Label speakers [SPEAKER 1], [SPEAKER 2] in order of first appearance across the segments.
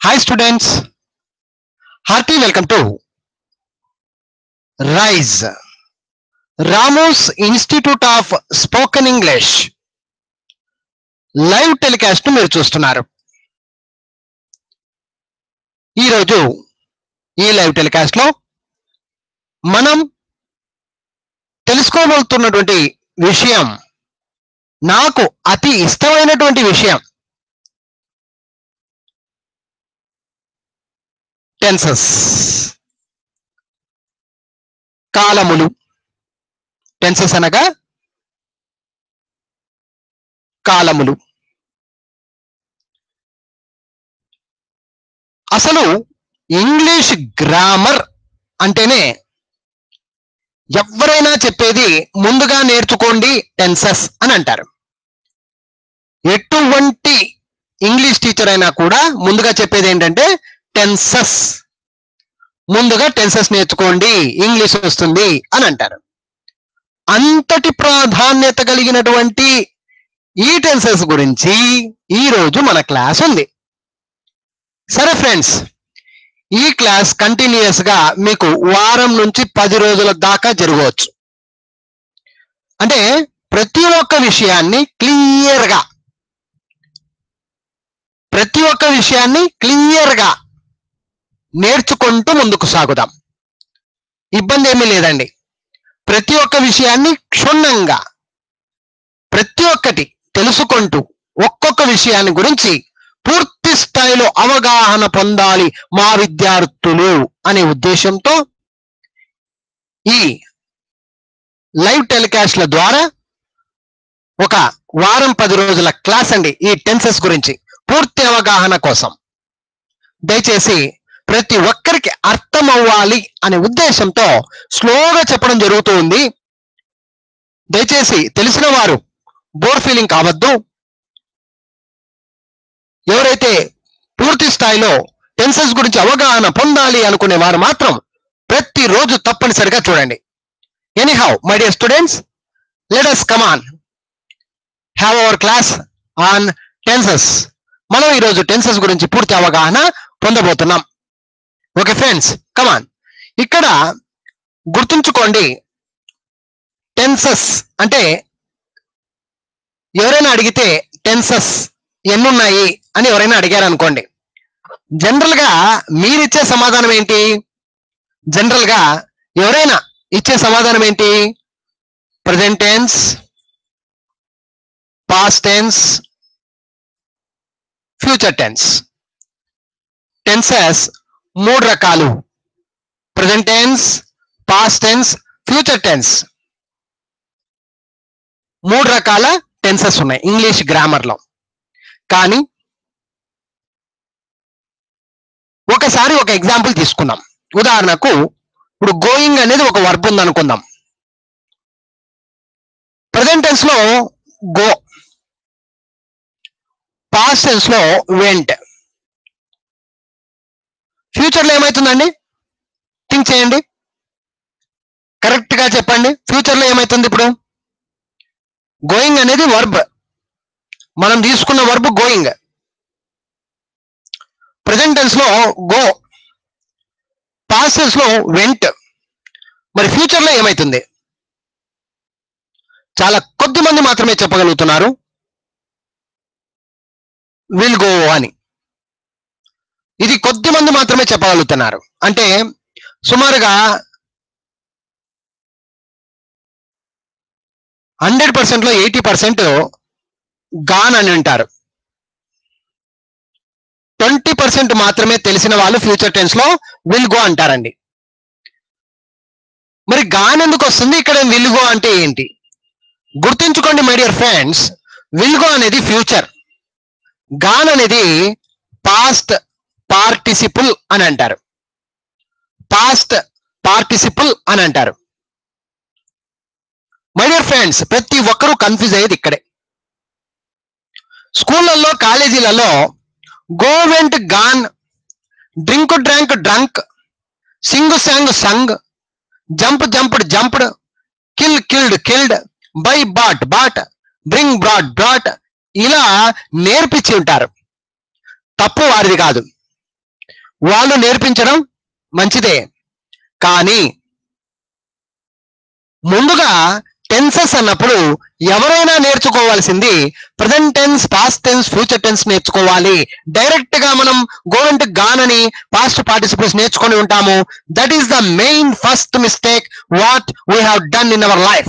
[SPEAKER 1] Hi students, hearty welcome to RISE, Ramos Institute of Spoken English. Live telecast మీరు చూస్తున్నారు ఈరోజు ఈ live telecast లో మనం తెలుసుకోబోతున్నటువంటి విషయం నాకు అతి ఇష్టమైనటువంటి విషయం టెన్సెస్ కాలములు టెన్సెస్ అనగా కాలములు అసలు ఇంగ్లీష్ గ్రామర్ అంటేనే ఎవరైనా చెప్పేది ముందుగా నేర్చుకోండి టెన్సెస్ అని అంటారు ఎటువంటి ఇంగ్లీష్ టీచర్ అయినా కూడా ముందుగా చెప్పేది ఏంటంటే టెన్సెస్ ముందుగా టెన్సెస్ నేర్చుకోండి ఇంగ్లీష్ వస్తుంది అని అంటారు అంతటి ప్రాధాన్యత కలిగినటువంటి ఈ టెన్సెస్ గురించి ఈ రోజు మన క్లాస్ ఉంది సరే ఫ్రెండ్స్ ఈ క్లాస్ కంటిన్యూస్ గా మీకు వారం నుంచి పది రోజుల దాకా జరగవచ్చు అంటే ప్రతి ఒక్క విషయాన్ని క్లియర్ గా ప్రతి ఒక్క విషయాన్ని క్లియర్ గా నేర్చుకుంటూ ముందుకు సాగుదాం ఇబ్బంది ఏమీ లేదండి ప్రతి ఒక్క విషయాన్ని క్షుణ్ణంగా ప్రతి ఒక్కటి తెలుసుకుంటూ ఒక్కొక్క విషయాన్ని గురించి పూర్తి స్థాయిలో అవగాహన పొందాలి మా విద్యార్థులు అనే ఉద్దేశంతో ఈ లైవ్ టెలికాస్ట్ల ద్వారా ఒక వారం పది రోజుల క్లాస్ అండి ఈ టెన్సెస్ గురించి పూర్తి అవగాహన కోసం దయచేసి ప్రతి ఒక్కరికి అర్థం అవ్వాలి అనే ఉద్దేశంతో స్లోగా చెప్పడం జరుగుతూ ఉంది దయచేసి తెలిసిన వారు బోర్ ఫీలింగ్ కావద్దు ఎవరైతే పూర్తి స్థాయిలో టెన్సెస్ గురించి అవగాహన పొందాలి అనుకునే వారు మాత్రం ప్రతిరోజు తప్పనిసరిగా చూడండి anyhow my dear students let us come on have our class on tenses మనం ఈరోజు టెన్సెస్ గురించి పూర్తి అవగాహన పొందబోతున్నాం ఓకే ఫ్రెండ్స్ కమాన్ ఇక్కడ గుర్తుంచుకోండి టెన్సెస్ అంటే ఎవరైనా అడిగితే టెన్సెస్ ఎన్నున్నాయి అని ఎవరైనా అడిగారు అనుకోండి జనరల్ గా మీరిచ్చే సమాధానం ఏంటి జనరల్ గా ఎవరైనా ఇచ్చే సమాధానం ఏంటి present tense past tense future tense tenses మూడు రకాలు present tense past tense future tense మూడు రకాల టెన్సెస్ ఉన్నాయి ఇంగ్లీష్ గ్రామర్ లో కానీ ఒకసారి ఒక ఎగ్జాంపుల్ తీసుకుందాం ఉదాహరణకు ఇప్పుడు గోయింగ్ అనేది ఒక వర్బ్ ఉంది అనుకుందాం ప్రజెంట్ టెన్స్ లో గో పాస్ట్ టెన్స్ లో వెంట్ ఫ్యూచర్ లో ఏమవుతుందండి థింక్ చేయండి కరెక్ట్ గా చెప్పండి ఫ్యూచర్ లో ఏమవుతుంది ఇప్పుడు గోయింగ్ అనేది వర్బ్ మనం తీసుకున్న వర్బ్ గోయింగ్ ప్రజెంట్ టెన్స్ లో గో పాస్ట్ టెన్స్ లో వెంట్ మరి ఫ్యూచర్ లో ఏమైతుంది చాలా కొద్ది మంది మాత్రమే చెప్పగలుగుతున్నారు విల్ గో అని ఇది కొద్ది మంది మాత్రమే చెప్పగలుగుతున్నారు అంటే సుమారుగా హండ్రెడ్ పర్సెంట్ లో ఎయిటీ పర్సెంట్ గాన్ అని అంటారు ట్వంటీ పర్సెంట్ మాత్రమే తెలిసిన వాళ్ళు ఫ్యూచర్ టెన్స్ లో విల్ గో అంటారండి మరి గాన్ ఎందుకు వస్తుంది ఇక్కడ విల్ గో అంటే ఏంటి గుర్తుంచుకోండి my dear friends will go అనేది ఫ్యూచర్ గాన్ అనేది పాస్ట్ పార్టిసిపుల్ అని అంటారు పాస్ట్ పార్టిసిపుల్ అని అంటారు మై డియర్ ఫ్రెండ్స్ ప్రతి ఒక్కరూ కన్ఫ్యూజ్ అయ్యేది ఇక్కడే స్కూళ్ళల్లో కాలేజీలలో go went gone drink drunk drunk sing sang sung jump jumped jumped kill killed killed buy bought bought bring brought brought ఇలా నేర్పించి ఉంటారు తప్పు వారిది కాదు వాళ్ళు నేర్పించడం మంచిదే కానీ ముందుగా టెన్సెస్ అన్నప్పుడు ఎవరైనా నేర్చుకోవాల్సింది present tense past tense future tense నేర్చుకోవాలి డైరెక్ట్ గా మనం గోవెంట్ గాన్ అని పాస్ట్ పార్టిసిపల్స్ నేర్చుకొని ఉంటాము that is the main first mistake what we have done in our life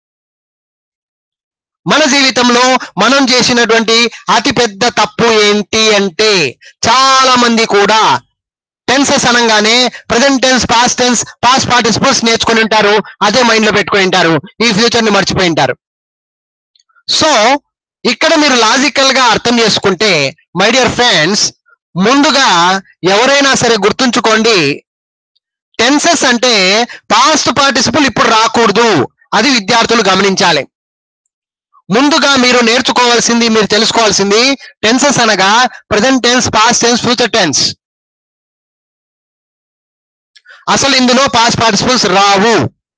[SPEAKER 1] మన జీవితంలో మనం చేసినటువంటి అతిపెద్ద తప్పు ఏంటి అంటే చాలా మంది కూడా టెన్సెస్ అనగానే present tense past tense past participles నేర్చుకుని ఉంటారు అదే మైండ్ లో పెట్టుకుని ఉంటారు ఈ ఫ్యూచర్ ని మర్చిపోయి ఉంటారు సో ఇక్కడ మీరు లాజికల్ గా అర్థం చేసుకుంటే మై డియర్ ఫ్రెండ్స్ ముందుగా ఎవరైనా సరే గుర్తుంచుకోండి టెన్సెస్ అంటే పాస్ట్ పార్టిసిపల్ ఇప్పుడు రాకూడదు అది విద్యార్థులు గమనించాలి ముందుగా మీరు నేర్చుకోవాల్సింది మీరు తెలుసుకోవాల్సింది టెన్సెస్ అనగా present tense past tense future tense అసలు ఇందులో పాస్ట్ పార్టిసిపల్స్ రావు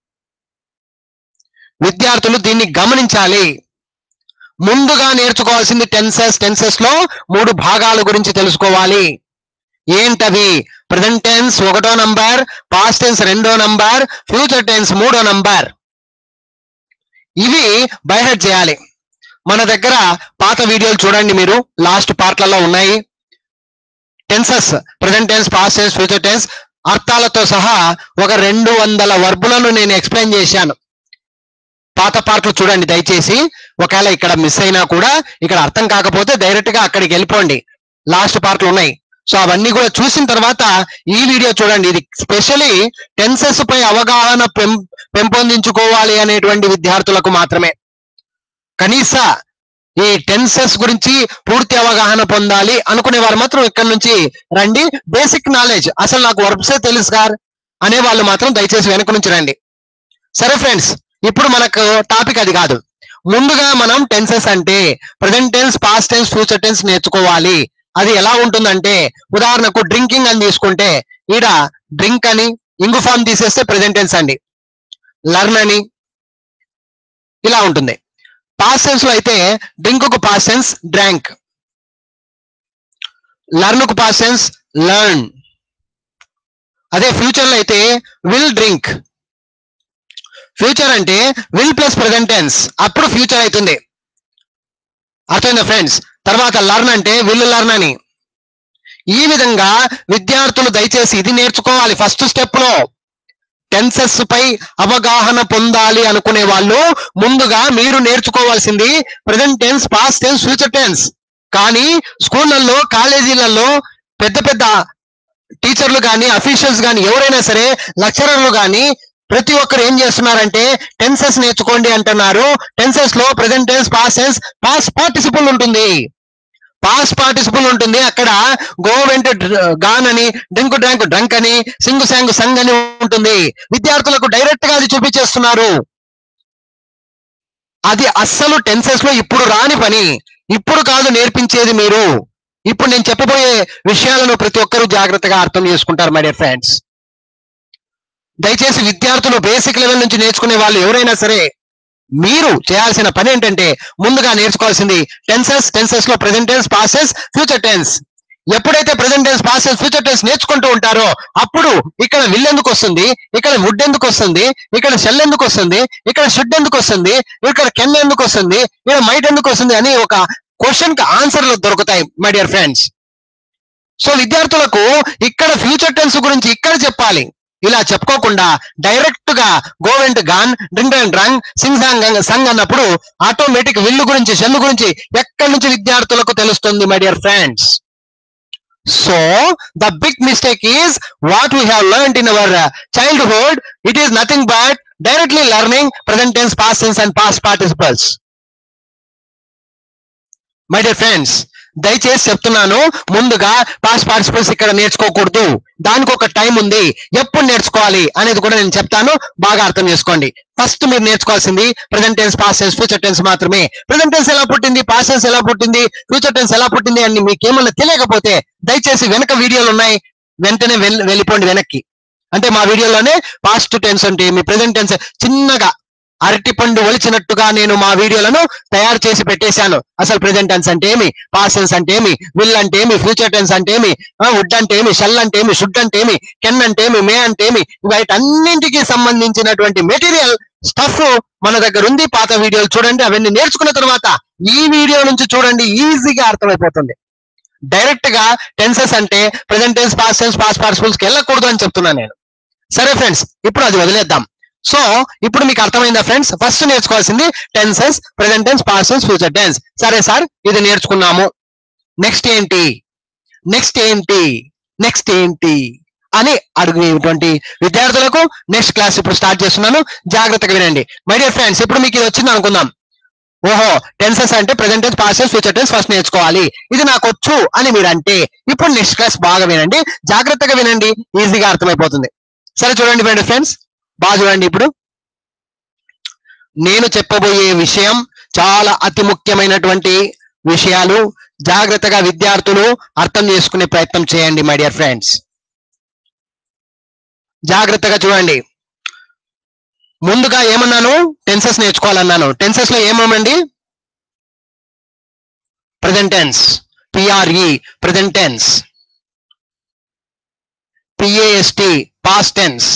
[SPEAKER 1] విద్యార్థులు దీన్ని గమనించాలి ముందుగా నేర్చుకోవాల్సింది టెన్సెస్ టెన్సెస్ లో మూడు భాగాల గురించి తెలుసుకోవాలి ఏంటవి ప్రజెంట్ టెన్స్ ఒకటో నంబర్ పాస్ట్ టెన్స్ రెండో నంబర్ ఫ్యూచర్ టెన్స్ మూడో నంబర్ ఇవి బైహెడ్ చేయాలి మన దగ్గర పాత వీడియోలు చూడండి మీరు లాస్ట్ పార్ట్లలో ఉన్నాయి tenses present tense past tense future tense అర్థాలతో సహా ఒక రెండు వందల వర్బులను నేను ఎక్స్ప్లెయిన్ చేశాను పాత పార్ట్లు చూడండి దయచేసి ఒకవేళ ఇక్కడ మిస్ అయినా కూడా ఇక్కడ అర్థం కాకపోతే డైరెక్ట్ గా అక్కడికి వెళ్ళిపోండి లాస్ట్ పార్ట్లు ఉన్నాయి సో అవన్నీ కూడా చూసిన తర్వాత ఈ వీడియో చూడండి ఇది స్పెషలీ టెన్సెస్ పై అవగాహన పెం పెంపొందించుకోవాలి అనేటువంటి విద్యార్థులకు మాత్రమే కనీస ఈ టెన్సెస్ గురించి పూర్తి అవగాహన పొందాలి అనుకునే వారు మాత్రం ఇక్కడ నుంచి రండి బేసిక్ నాలెడ్జ్ అసలు నాకు వర్బ్సే తెలుసు సార్ అనే వాళ్ళు మాత్రం దయచేసి వెనక నుంచి రండి సరే ఫ్రెండ్స్ ఇప్పుడు మనకు టాపిక్ అది కాదు ముందుగా మనం టెన్సెస్ అంటే present tense past tense future tense నేర్చుకోవాలి అది ఎలా ఉంటుందంటే ఉదాహరణకు డ్రింకింగ్ అని తీసుకుంటే ఈడ డ్రింక్ అని ఇంగు ఫామ్ తీసేస్తే ప్రజెంట్ టెన్స్ అండి లర్న్ అని ఇలా ఉంటుంది పాస్ట్ టెన్స్ లో అయితే డ్రింక్ కు పాస్ట్ టెన్స్ డ్రాంక్ లర్న్ కు పాస్ట్ టెన్స్ లర్న్ అదే ఫ్యూచర్ లో అయితే విల్ డ్రింక్ ఫ్యూచర్ అంటే విల్ ప్లస్ ప్రజెంట్ టెన్స్ అప్పుడు ఫ్యూచర్ అవుతుంది అర్థమైందా ఫ్రెండ్స్ తర్వాత లర్న్ అంటే విల్ లర్న్ అని ఈ విధంగా విద్యార్థులు దయచేసి ఇది నేర్చుకోవాలి ఫస్ట్ స్టెప్ లో టెన్సెస్ పై అవగాహన పొందాలి అనుకునే వాళ్ళు ముందుగా మీరు నేర్చుకోవాల్సింది present tense past tense future tense కానీ స్కూళ్ళల్లో కాలేజీలలో పెద్ద పెద్ద టీచర్లు కానీ అఫీషియల్స్ కానీ ఎవరైనా సరే లెక్చరర్లు కానీ ప్రతి ఒక్కరు ఏం చేస్తున్నారంటే టెన్సెస్ నేర్చుకోండి అంటున్నారు టెన్సెస్ లో present tense past tense past participle ఉంటుంది పాస్ట్ పార్టిసిపుల్ ఉంటుంది అక్కడ గో వెంట గాన్ అని డ్రింక్ డ్రాంక్ డ్రంక్ అని సింగు సాంగ్ సంగ్ అని ఉంటుంది విద్యార్థులకు డైరెక్ట్ గా అది చూపించేస్తున్నారు అది అస్సలు టెన్సెస్ లో ఇప్పుడు రాని పని ఇప్పుడు కాదు నేర్పించేది మీరు ఇప్పుడు నేను చెప్పబోయే విషయాలను ప్రతి ఒక్కరూ జాగ్రత్తగా అర్థం చేసుకుంటారు మై డియర్ ఫ్రెండ్స్ దయచేసి విద్యార్థులు బేసిక్ లెవెల్ నుంచి నేర్చుకునే వాళ్ళు ఎవరైనా సరే మీరు చేయాల్సిన పని ఏంటంటే ముందుగా నేర్చుకోవాల్సింది టెన్సెస్ టెన్సెస్ లో present tense passes future tense ఎప్పుడైతే present tense passes future tense నేర్చుకుంటూ ఉంటారో అప్పుడు ఇక్కడ విల్ ఎందుకు వస్తుంది ఇక్కడ వుడ్ ఎందుకు వస్తుంది ఇక్కడ షెల్ ఎందుకు వస్తుంది ఇక్కడ షుడ్ ఎందుకు వస్తుంది ఇక్కడ కెన్ ఎందుకు వస్తుంది ఇక్కడ మైట్ ఎందుకు వస్తుంది అని ఒక క్వశ్చన్ కి ఆన్సర్లు దొరుకుతాయి మై డియర్ ఫ్రెండ్స్ సో విద్యార్థులకు ఇక్కడ ఫ్యూచర్ టెన్స్ గురించి ఇక్కడ చెప్పాలి ఇలా చెప్పుకోకుండా డైరెక్ట్ గా go went gone drink and drunk sing sang sung అన్నప్పుడు ఆటోమేటిక్ విల్లు గురించి షెల్ గురించి ఎక్కడి నుంచి విద్యార్థులకు తెలుస్తుంది my dear friends so the big mistake is what we have learn in our childhood it is nothing but directly learning present tense past tense and past participles my dear friends దయచేసి చెప్తున్నాను ముందుగా past participles ఇక్కడ నేర్చుకోకూడదు దానికి ఒక time ఉంది ఎప్పుడు నేర్చుకోవాలి అనేది కూడా నేను చెప్తాను బాగా అర్థం చేసుకోండి ఫస్ట్ మీరు నేర్చుకోవాల్సింది present tense past tense future tense మాత్రమే ప్రజెంట్ టెన్స్ ఎలా పుట్టింది పాస్ట్ టెన్స్ ఎలా పుట్టింది ఫ్యూచర్ టెన్స్ ఎలా పుట్టింది అని మీకు ఏమన్నా తెలియకపోతే దయచేసి వెనక వీడియోలు ఉన్నాయి వెంటనే వెళ్ వెళ్ళిపోండి వెనక్కి అంటే మా వీడియోలోనే పాస్ట్ టెన్స్ అంటే మీ ప్రజెంట్ టెన్స్ చిన్నగా అరటిపండు ఒలిచినట్టుగా నేను మా వీడియోలను తయారు చేసి పెట్టేశాను అసలు ప్రెసెంట్ టెన్స్ అంటే ఏమి పాస్ట్ టెన్స్ అంటే ఏమి విల్ అంటే ఏమి ఫ్యూచర్ టెన్స్ అంటే ఏమి వుడ్ అంటే ఏమి షెల్ అంటే ఏమి షుడ్ అంటే ఏమి కెన్ అంటే ఏమి మే అంటే ఏమి వీటన్నింటికి సంబంధించినటువంటి మెటీరియల్ స్టఫ్ మన దగ్గర ఉంది పాత వీడియోలు చూడండి అవన్నీ నేర్చుకున్న తర్వాత ఈ వీడియో నుంచి చూడండి ఈజీగా అర్థమైపోతుంది డైరెక్ట్ గా టెన్సెస్ అంటే present tense past tense past participles కి వెళ్ళకూడదు అని చెప్తున్నాను నేను సరే ఫ్రెండ్స్ ఇప్పుడు అది వదిలేద్దాం సో ఇప్పుడు మీకు అర్థమైందా ఫ్రెండ్స్ ఫస్ట్ నేర్చుకోవాల్సింది tenses present tense past tense future tense సరే సార్ ఇది నేర్చుకున్నాము నెక్స్ట్ ఏంటి నెక్స్ట్ ఏంటి నెక్స్ట్ ఏంటి అని అడిగేటువంటి విద్యార్థులకు నెక్స్ట్ క్లాస్ ఇప్పుడు స్టార్ట్ చేస్తున్నాను జాగ్రత్తగా వినండి మై డియర్ ఫ్రెండ్స్ ఇప్పుడు మీకు ఇది వచ్చింది అనుకుందాం ఓహో టెన్సెస్ అంటే present tense past tense future tense first నేర్చుకోవాలి ఇది నాకు వచ్చు అని మీరు అంటే ఇప్పుడు నెక్స్ట్ క్లాస్ బాగా వినండి జాగ్రత్తగా వినండి ఈజీగా అర్థమైపోతుంది సరే చూడండి ఫ్రెండ్ ఫ్రెండ్స్ బాగా చూడండి ఇప్పుడు నేను చెప్పబోయే విషయం చాలా అతి ముఖ్యమైనటువంటి విషయాలు జాగ్రత్తగా విద్యార్థులు అర్థం చేసుకునే ప్రయత్నం చేయండి మై డియర్ ఫ్రెండ్స్ జాగ్రత్తగా చూడండి ముందుగా ఏమన్నాను టెన్సెస్ నేర్చుకోవాలన్నాను టెన్సెస్ లో ఏమేమండి present tense P R E present tense P A S T past tense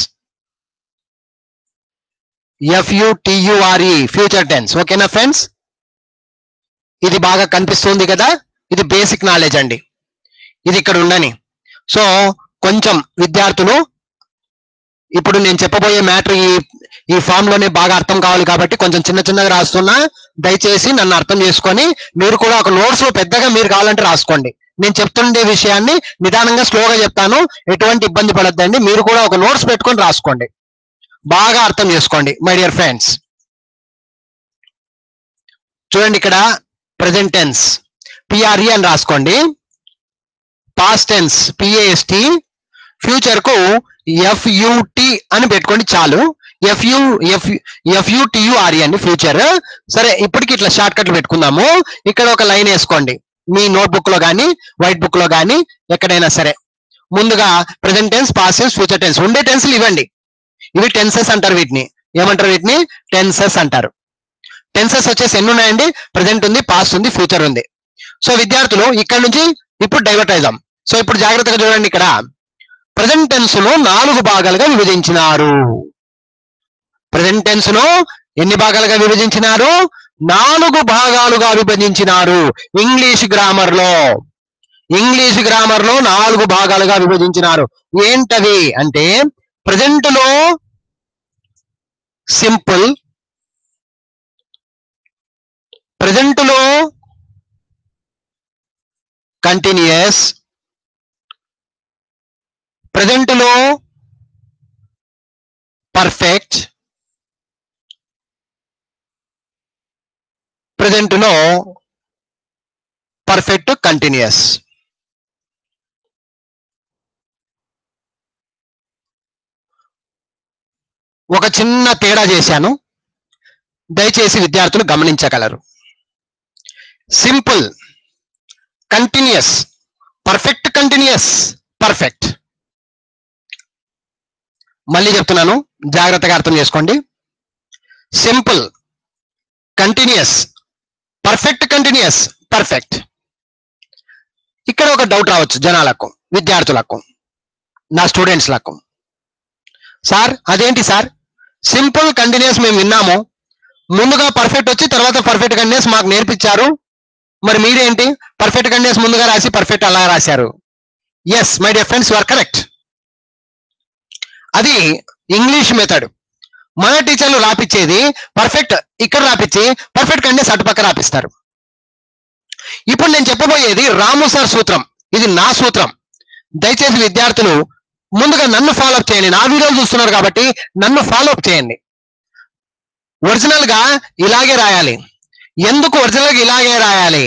[SPEAKER 1] F U T U R E future tense ఓకేనా ఫ్రెండ్స్ ఇది బాగా కనిపిస్తుంది కదా ఇది బేసిక్ నాలెడ్జ్ అండి ఇది ఇక్కడ ఉండని సో కొంచెం విద్యార్థులు ఇప్పుడు నేను చెప్పబోయే మ్యాటర్ ఈ ఈ ఫామ్ లోనే బాగా అర్థం కావాలి కాబట్టి కొంచెం చిన్న చిన్నగా రాస్తున్నా దయచేసి నన్ను అర్థం చేసుకొని మీరు కూడా ఒక నోట్స్ లో పెద్దగా మీరు కావాలంటే రాసుకోండి నేను చెప్తుండే విషయాన్ని నిదానంగా స్లోగా చెప్తాను ఎటువంటి ఇబ్బంది పడద్దండి మీరు కూడా ఒక నోట్స్ పెట్టుకొని రాసుకోండి బాగా అర్థం చేసుకోండి మై డియర్ ఫ్రెండ్స్ చూడండి ఇక్కడ ప్రజెంట్ టెన్స్ పిఆర్ఈ అని రాసుకోండి పాస్ట్ టెన్స్ పిఏఎస్టి ఫ్యూచర్ కు ఎఫ్యుటి అని పెట్టుకోండి చాలు ఎఫ్యు ఎఫ్ ఎఫ్యుటియుఆర్ఈ అండి ఫ్యూచర్ సరే ఇప్పటికి ఇట్లా షార్ట్ కట్లు పెట్టుకుందాము ఇక్కడ ఒక లైన్ వేసుకోండి మీ నోట్బుక్ లో కానీ వైట్ బుక్ లో కానీ ఎక్కడైనా సరే ముందుగా present tense past tense future tense ఉండే టెన్స్లు ఇవ్వండి ఇవి టెన్సెస్ అంటారు వీటిని ఏమంటారు వీటిని టెన్సెస్ అంటారు టెన్సెస్ వచ్చేసి ఎన్ని ఉన్నాయండి ప్రజెంట్ ఉంది పాస్ట్ ఉంది ఫ్యూచర్ ఉంది సో విద్యార్థులు ఇక్కడ నుంచి ఇప్పుడు డైవర్ట్ అవుదాం సో ఇప్పుడు జాగ్రత్తగా చూడండి ఇక్కడ ప్రజెంట్ టెన్స్ ను నాలుగు భాగాలుగా విభజించినారు ప్రజెంట్ టెన్స్ ను ఎన్ని భాగాలుగా విభజించినారు నాలుగు భాగాలుగా విభజించినారు ఇంగ్లీష్ గ్రామర్ లో ఇంగ్లీష్ గ్రామర్ లో నాలుగు భాగాలుగా విభజించినారు ఏంటవి అంటే ప్రజెంట్ లో సింపుల్ ప్రజెంట్ లో కంటిన్యూస్ ప్రజెంట్ లో పర్ఫెక్ట్ ప్రజెంట్ లో పర్ఫెక్ట్ కంటిన్యూస్ ఒక చిన్న తేడా చేశాను దయచేసి విద్యార్థులు గమనించగలరు simple continuous perfect continuous perfect మళ్ళీ చెప్తున్నాను జాగ్రత్తగా అర్థం చేసుకోండి simple continuous perfect continuous perfect ఇక్కడ ఒక డౌట్ రావచ్చు జనాలకు విద్యార్థులకు నా స్టూడెంట్స్లకు సార్ అదేంటి సార్ సింపుల్ కంటిన్యూస్ మేము విన్నాము ముందుగా పర్ఫెక్ట్ వచ్చి తర్వాత పర్ఫెక్ట్ కంటిన్యూస్ మాకు నేర్పించారు మరి మీరేంటి పర్ఫెక్ట్ కంటిన్యూస్ ముందుగా రాసి పర్ఫెక్ట్ అలా రాశారు yes my dear friends are correct అది ఇంగ్లీష్ మెథడ్ మన టీచర్లు రాపిచ్చేది పర్ఫెక్ట్ ఇక్కడ రాపిచ్చి పర్ఫెక్ట్ కంటిన్యూస్ అటుపక్క రాపిస్తారు ఇప్పుడు నేను చెప్పబోయేది రాము సార్ సూత్రం ఇది నా సూత్రం దయచేసి విద్యార్థులు ముందుగా నన్ను ఫాలో అప్ చేయండి నా వీడియోలు చూస్తున్నారు కాబట్టి నన్ను ఫాలో అప్ చేయండి ఒరిజినల్ గా ఇలాగే రాయాలి ఎందుకు ఒరిజినల్ గా ఇలాగే రాయాలి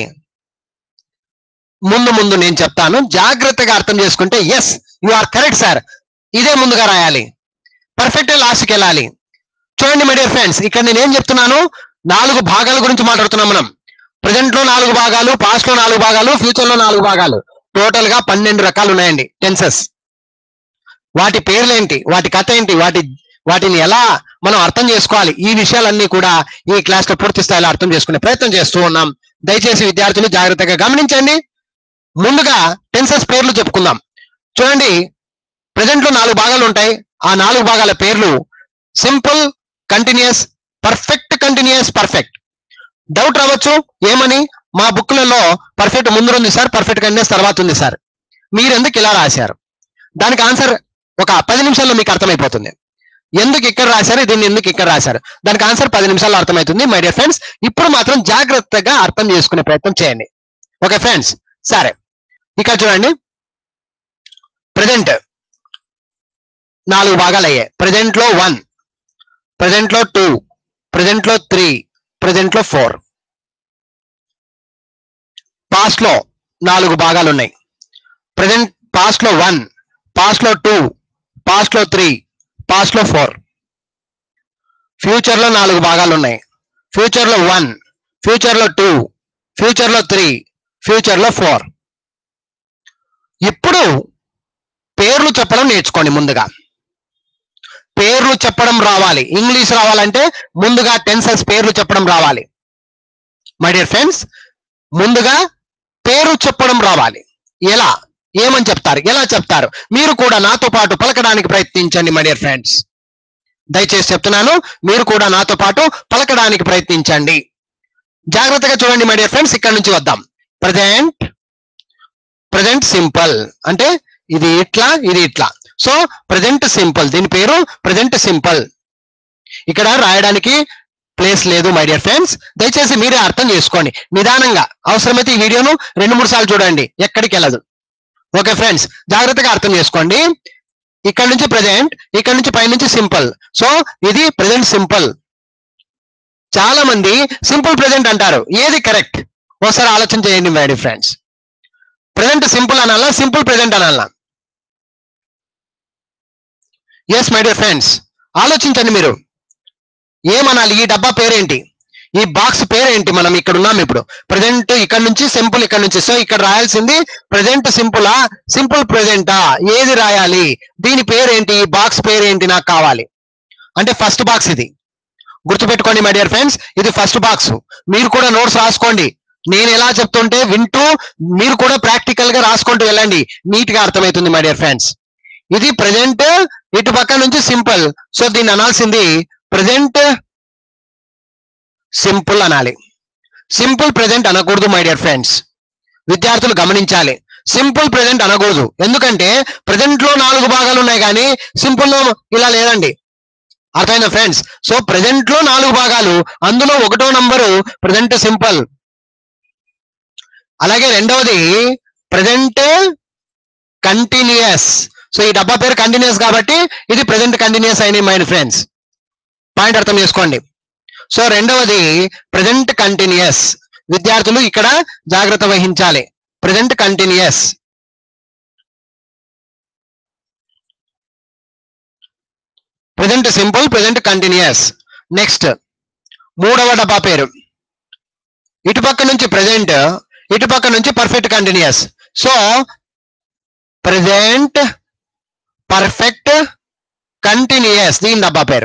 [SPEAKER 1] ముందు ముందు నేను చెప్తాను జాగ్రత్తగా అర్థం చేసుకుంటే yes you are correct sir ఇదే ముందుగా రాయాలి పర్ఫెక్ట్ లాస్ట్కి వెళ్ళాలి చూడండి మై డియర్ ఫ్రెండ్స్ ఇక్కడ నేను ఏం చెప్తున్నాను నాలుగు భాగాల గురించి మాట్లాడుతున్నాం మనం ప్రజెంట్ లో నాలుగు భాగాలు పాస్ట్ లో నాలుగు భాగాలు ఫ్యూచర్ లో నాలుగు భాగాలు టోటల్ గా పన్నెండు రకాలు ఉన్నాయండి టెన్సెస్ వాటి పేర్లేంటి వాటి కథ ఏంటి వాటి వాటిని ఎలా మనం అర్థం చేసుకోవాలి ఈ విషయాలన్నీ కూడా ఈ క్లాస్ లో పూర్తి స్థాయిలో అర్థం చేసుకునే ప్రయత్నం చేస్తూ ఉన్నాం దయచేసి విద్యార్థులు జాగ్రత్తగా గమనించండి ముందుగా టెన్సెస్ పేర్లు చెప్పుకుందాం చూడండి ప్రజెంట్ లో నాలుగు భాగాలు ఉంటాయి ఆ నాలుగు భాగాల పేర్లు simple continuous perfect continuous perfect doubt రావచ్చు ఏమని మా బుక్లలో పర్ఫెక్ట్ ముందు ఉంది సార్ పర్ఫెక్ట్ కంటిన్యూస్ తర్వాత ఉంది సార్ మీరు ఎందుకు ఇలా రాశారు దానికి ఆన్సర్ ఒక పది నిమిషాల్లో మీకు అర్థమైపోతుంది ఎందుకు ఇక్కడ రాశారు దీన్ని ఎందుకు ఇక్కడ రాశారు దానికి ఆన్సర్ పది నిమిషాల్లో అర్థమవుతుంది మై డియర్ ఫ్రెండ్స్ ఇప్పుడు మాత్రం జాగ్రత్తగా అర్థం చేసుకునే ప్రయత్నం చేయండి ఓకే ఫ్రెండ్స్ సరే ఇక్కడ చూడండి ప్రజెంట్ నాలుగు భాగాలు అయ్యాయి ప్రజెంట్ లో వన్ ప్రజెంట్ లో టూ ప్రజెంట్ లో త్రీ ప్రజెంట్ లో ఫోర్ పాస్ట్ లో నాలుగు భాగాలు ఉన్నాయి ప్రజెంట్ పాస్ట్ లో వన్ పాస్ట్ లో టూ పాస్ట్ లో త్రీ పాస్ట్ లో ఫోర్ ఫ్యూచర్ లో నాలుగు భాగాలు ఉన్నాయి ఫ్యూచర్ లో వన్ ఫ్యూచర్ లో టూ ఫ్యూచర్ లో త్రీ ఫ్యూచర్ లో ఫోర్ ఇప్పుడు పేర్లు చెప్పడం నేర్చుకోండి ముందుగా పేర్లు చెప్పడం రావాలి ఇంగ్లీష్ రావాలంటే ముందుగా టెన్సెస్ పేర్లు చెప్పడం రావాలి మై డియర్ ఫ్రెండ్స్ ముందుగా పేరు చెప్పడం రావాలి ఎలా ఏమని చెప్తారు ఎలా చెప్తారు మీరు కూడా నాతో పాటు పలకడానికి ప్రయత్నించండి మై డియర్ ఫ్రెండ్స్ దయచేసి చెప్తున్నాను మీరు కూడా నాతో పాటు పలకడానికి ప్రయత్నించండి జాగ్రత్తగా చూడండి మై డియర్ ఫ్రెండ్స్ ఇక్కడ నుంచి వద్దాం ప్రజెంట్ ప్రజెంట్ సింపుల్ అంటే ఇది ఇట్లా ఇది ఇట్లా సో ప్రజెంట్ సింపుల్ దీని పేరు ప్రజెంట్ సింపుల్ ఇక్కడ రాయడానికి ప్లేస్ లేదు మై డియర్ ఫ్రెండ్స్ దయచేసి మీరే అర్థం చేసుకోండి నిదానంగా అవసరమైతే ఈ వీడియోను రెండు మూడు సార్లు చూడండి ఎక్కడికి వెళ్ళదు ఓకే ఫ్రెండ్స్ జాగ్రత్తగా అర్థం చేసుకోండి ఇక్కడ నుంచి ప్రజెంట్ ఇక్కడ నుంచి పై నుంచి సింపుల్ సో ఇది ప్రజెంట్ సింపుల్ చాలా మంది సింపుల్ ప్రజెంట్ అంటారు ఏది కరెక్ట్ ఒకసారి ఆలోచన చేయండి my dear friends present simple అనాలా సింపుల్ ప్రజెంట్ అనాలా ఎస్ మై డియర్ ఫ్రెండ్స్ ఆలోచించండి మీరు ఏమనాలి ఈ డబ్బా పేరేంటి ఈ బాక్స్ పేరేంటి మనం ఇక్కడ ఉన్నాం ఇప్పుడు ప్రజెంట్ ఇక్కడ నుంచి సింపుల్ ఇక్కడ నుంచి సో ఇక్కడ రాయాల్సింది ప్రజెంట్ సింపులా సింపుల్ ప్రజెంటా ఏది రాయాలి దీని పేరేంటి ఈ బాక్స్ పేరేంటి నాకు కావాలి అంటే ఫస్ట్ బాక్స్ ఇది గుర్తుపెట్టుకోండి మై డియర్ ఫ్రెండ్స్ ఇది ఫస్ట్ బాక్స్ మీరు కూడా నోట్స్ రాసుకోండి నేను ఎలా చెప్తుంటే వింటూ మీరు కూడా ప్రాక్టికల్ గా రాసుకుంటూ వెళ్ళండి నీట్ గా అర్థమవుతుంది మై డియర్ ఫ్రెండ్స్ ఇది ప్రజెంట్ ఇటు పక్క నుంచి సింపుల్ సో దీన్ని అనాల్సింది ప్రజెంట్ సింపుల్ అనాలి సింపుల్ ప్రజెంట్ అనకూడదు మై డియర్ ఫ్రెండ్స్ విద్యార్థులు గమనించాలి సింపుల్ ప్రజెంట్ అనకూడదు ఎందుకంటే ప్రజెంట్ లో నాలుగు భాగాలు ఉన్నాయి కానీ సింపుల్ లో ఇలా లేదండి అర్థమైందా ఫ్రెండ్స్ సో ప్రజెంట్ లో నాలుగు భాగాలు అందులో ఒకటో నంబరు ప్రజెంట్ సింపుల్ అలాగే రెండవది ప్రజెంట్ కంటిన్యూస్ సో ఈ డబ్బా పేరు కంటిన్యూస్ కాబట్టి ఇది ప్రజెంట్ కంటిన్యూస్ అయిన మైండ్ ఫ్రెండ్స్ పాయింట్ అర్థం చేసుకోండి సో రెండవది ప్రజెంట్ కంటిన్యూస్ విద్యార్థులు ఇక్కడ జాగ్రత్త వహించాలి present continuous present simple present continuous next మూడవ డబ్బా పేరు ఇటుపక్క నుంచి ప్రజెంట్ ఇటుపక్క నుంచి perfect continuous so present perfect continuous దీని డబ్బా పేరు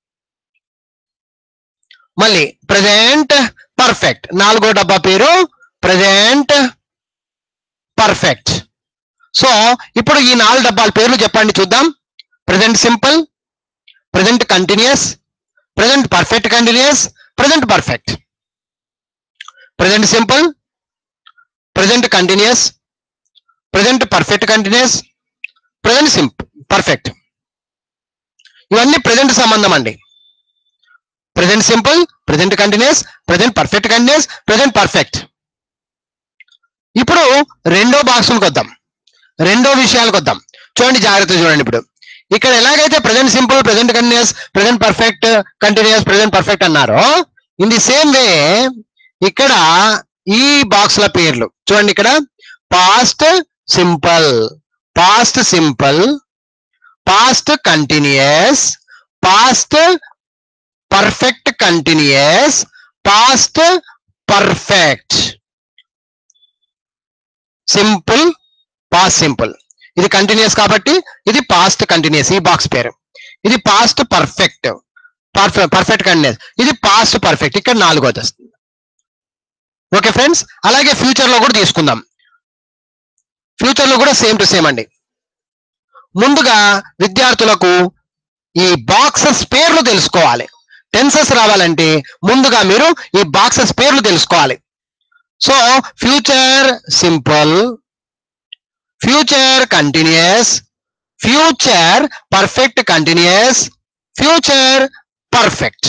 [SPEAKER 1] మళ్ళీ ప్రజెంట్ పర్ఫెక్ట్ నాలుగో డబ్బా పేరు ప్రజెంట్ పర్ఫెక్ట్ సో ఇప్పుడు ఈ నాలుగు డబ్బాల పేర్లు చెప్పండి చూద్దాం present simple present continuous present perfect continuous present perfect present simple present continuous present perfect continuous present simple perfect ఇవన్నీ ప్రజెంట్ సంబంధం అండి present simple present continuous present perfect continuous present perfect ఇప్పుడు రెండో బాక్సులకు వద్దాం రెండో విషయాలకు వద్దాం చూడండి జాగ్రత్త చూడండి ఇప్పుడు ఇక్కడ ఎలాగైతే present simple present continuous present perfect continuous present perfect అన్నారో ఇన్ ది సేమ్ వే ఇక్కడ ఈ బాక్స్ల పేర్లు చూడండి ఇక్కడ past simple past simple past continuous past perfect continuous past perfect simple past simple ఇది కంటిన్యూస్ కాబట్టి ఇది పాస్ట్ కంటిన్యూస్ ఈ బాక్స్ పేరు ఇది past perfect perfect perfect continuous ఇది పాస్ట్ పర్ఫెక్ట్ ఇక్కడ నాలుగోది వస్తుంది ఓకే ఫ్రెండ్స్ అలాగే ఫ్యూచర్ లో కూడా తీసుకుందాం ఫ్యూచర్ లో కూడా సేమ్ టు సేమ్ అండి ముందుగా విద్యార్థులకు ఈ బాక్సెస్ పేర్లు తెలుసుకోవాలి టెన్సెస్ రావాలంటే ముందుగా మీరు ఈ బాక్సెస్ పేర్లు తెలుసుకోవాలి so future simple future continuous future perfect continuous future perfect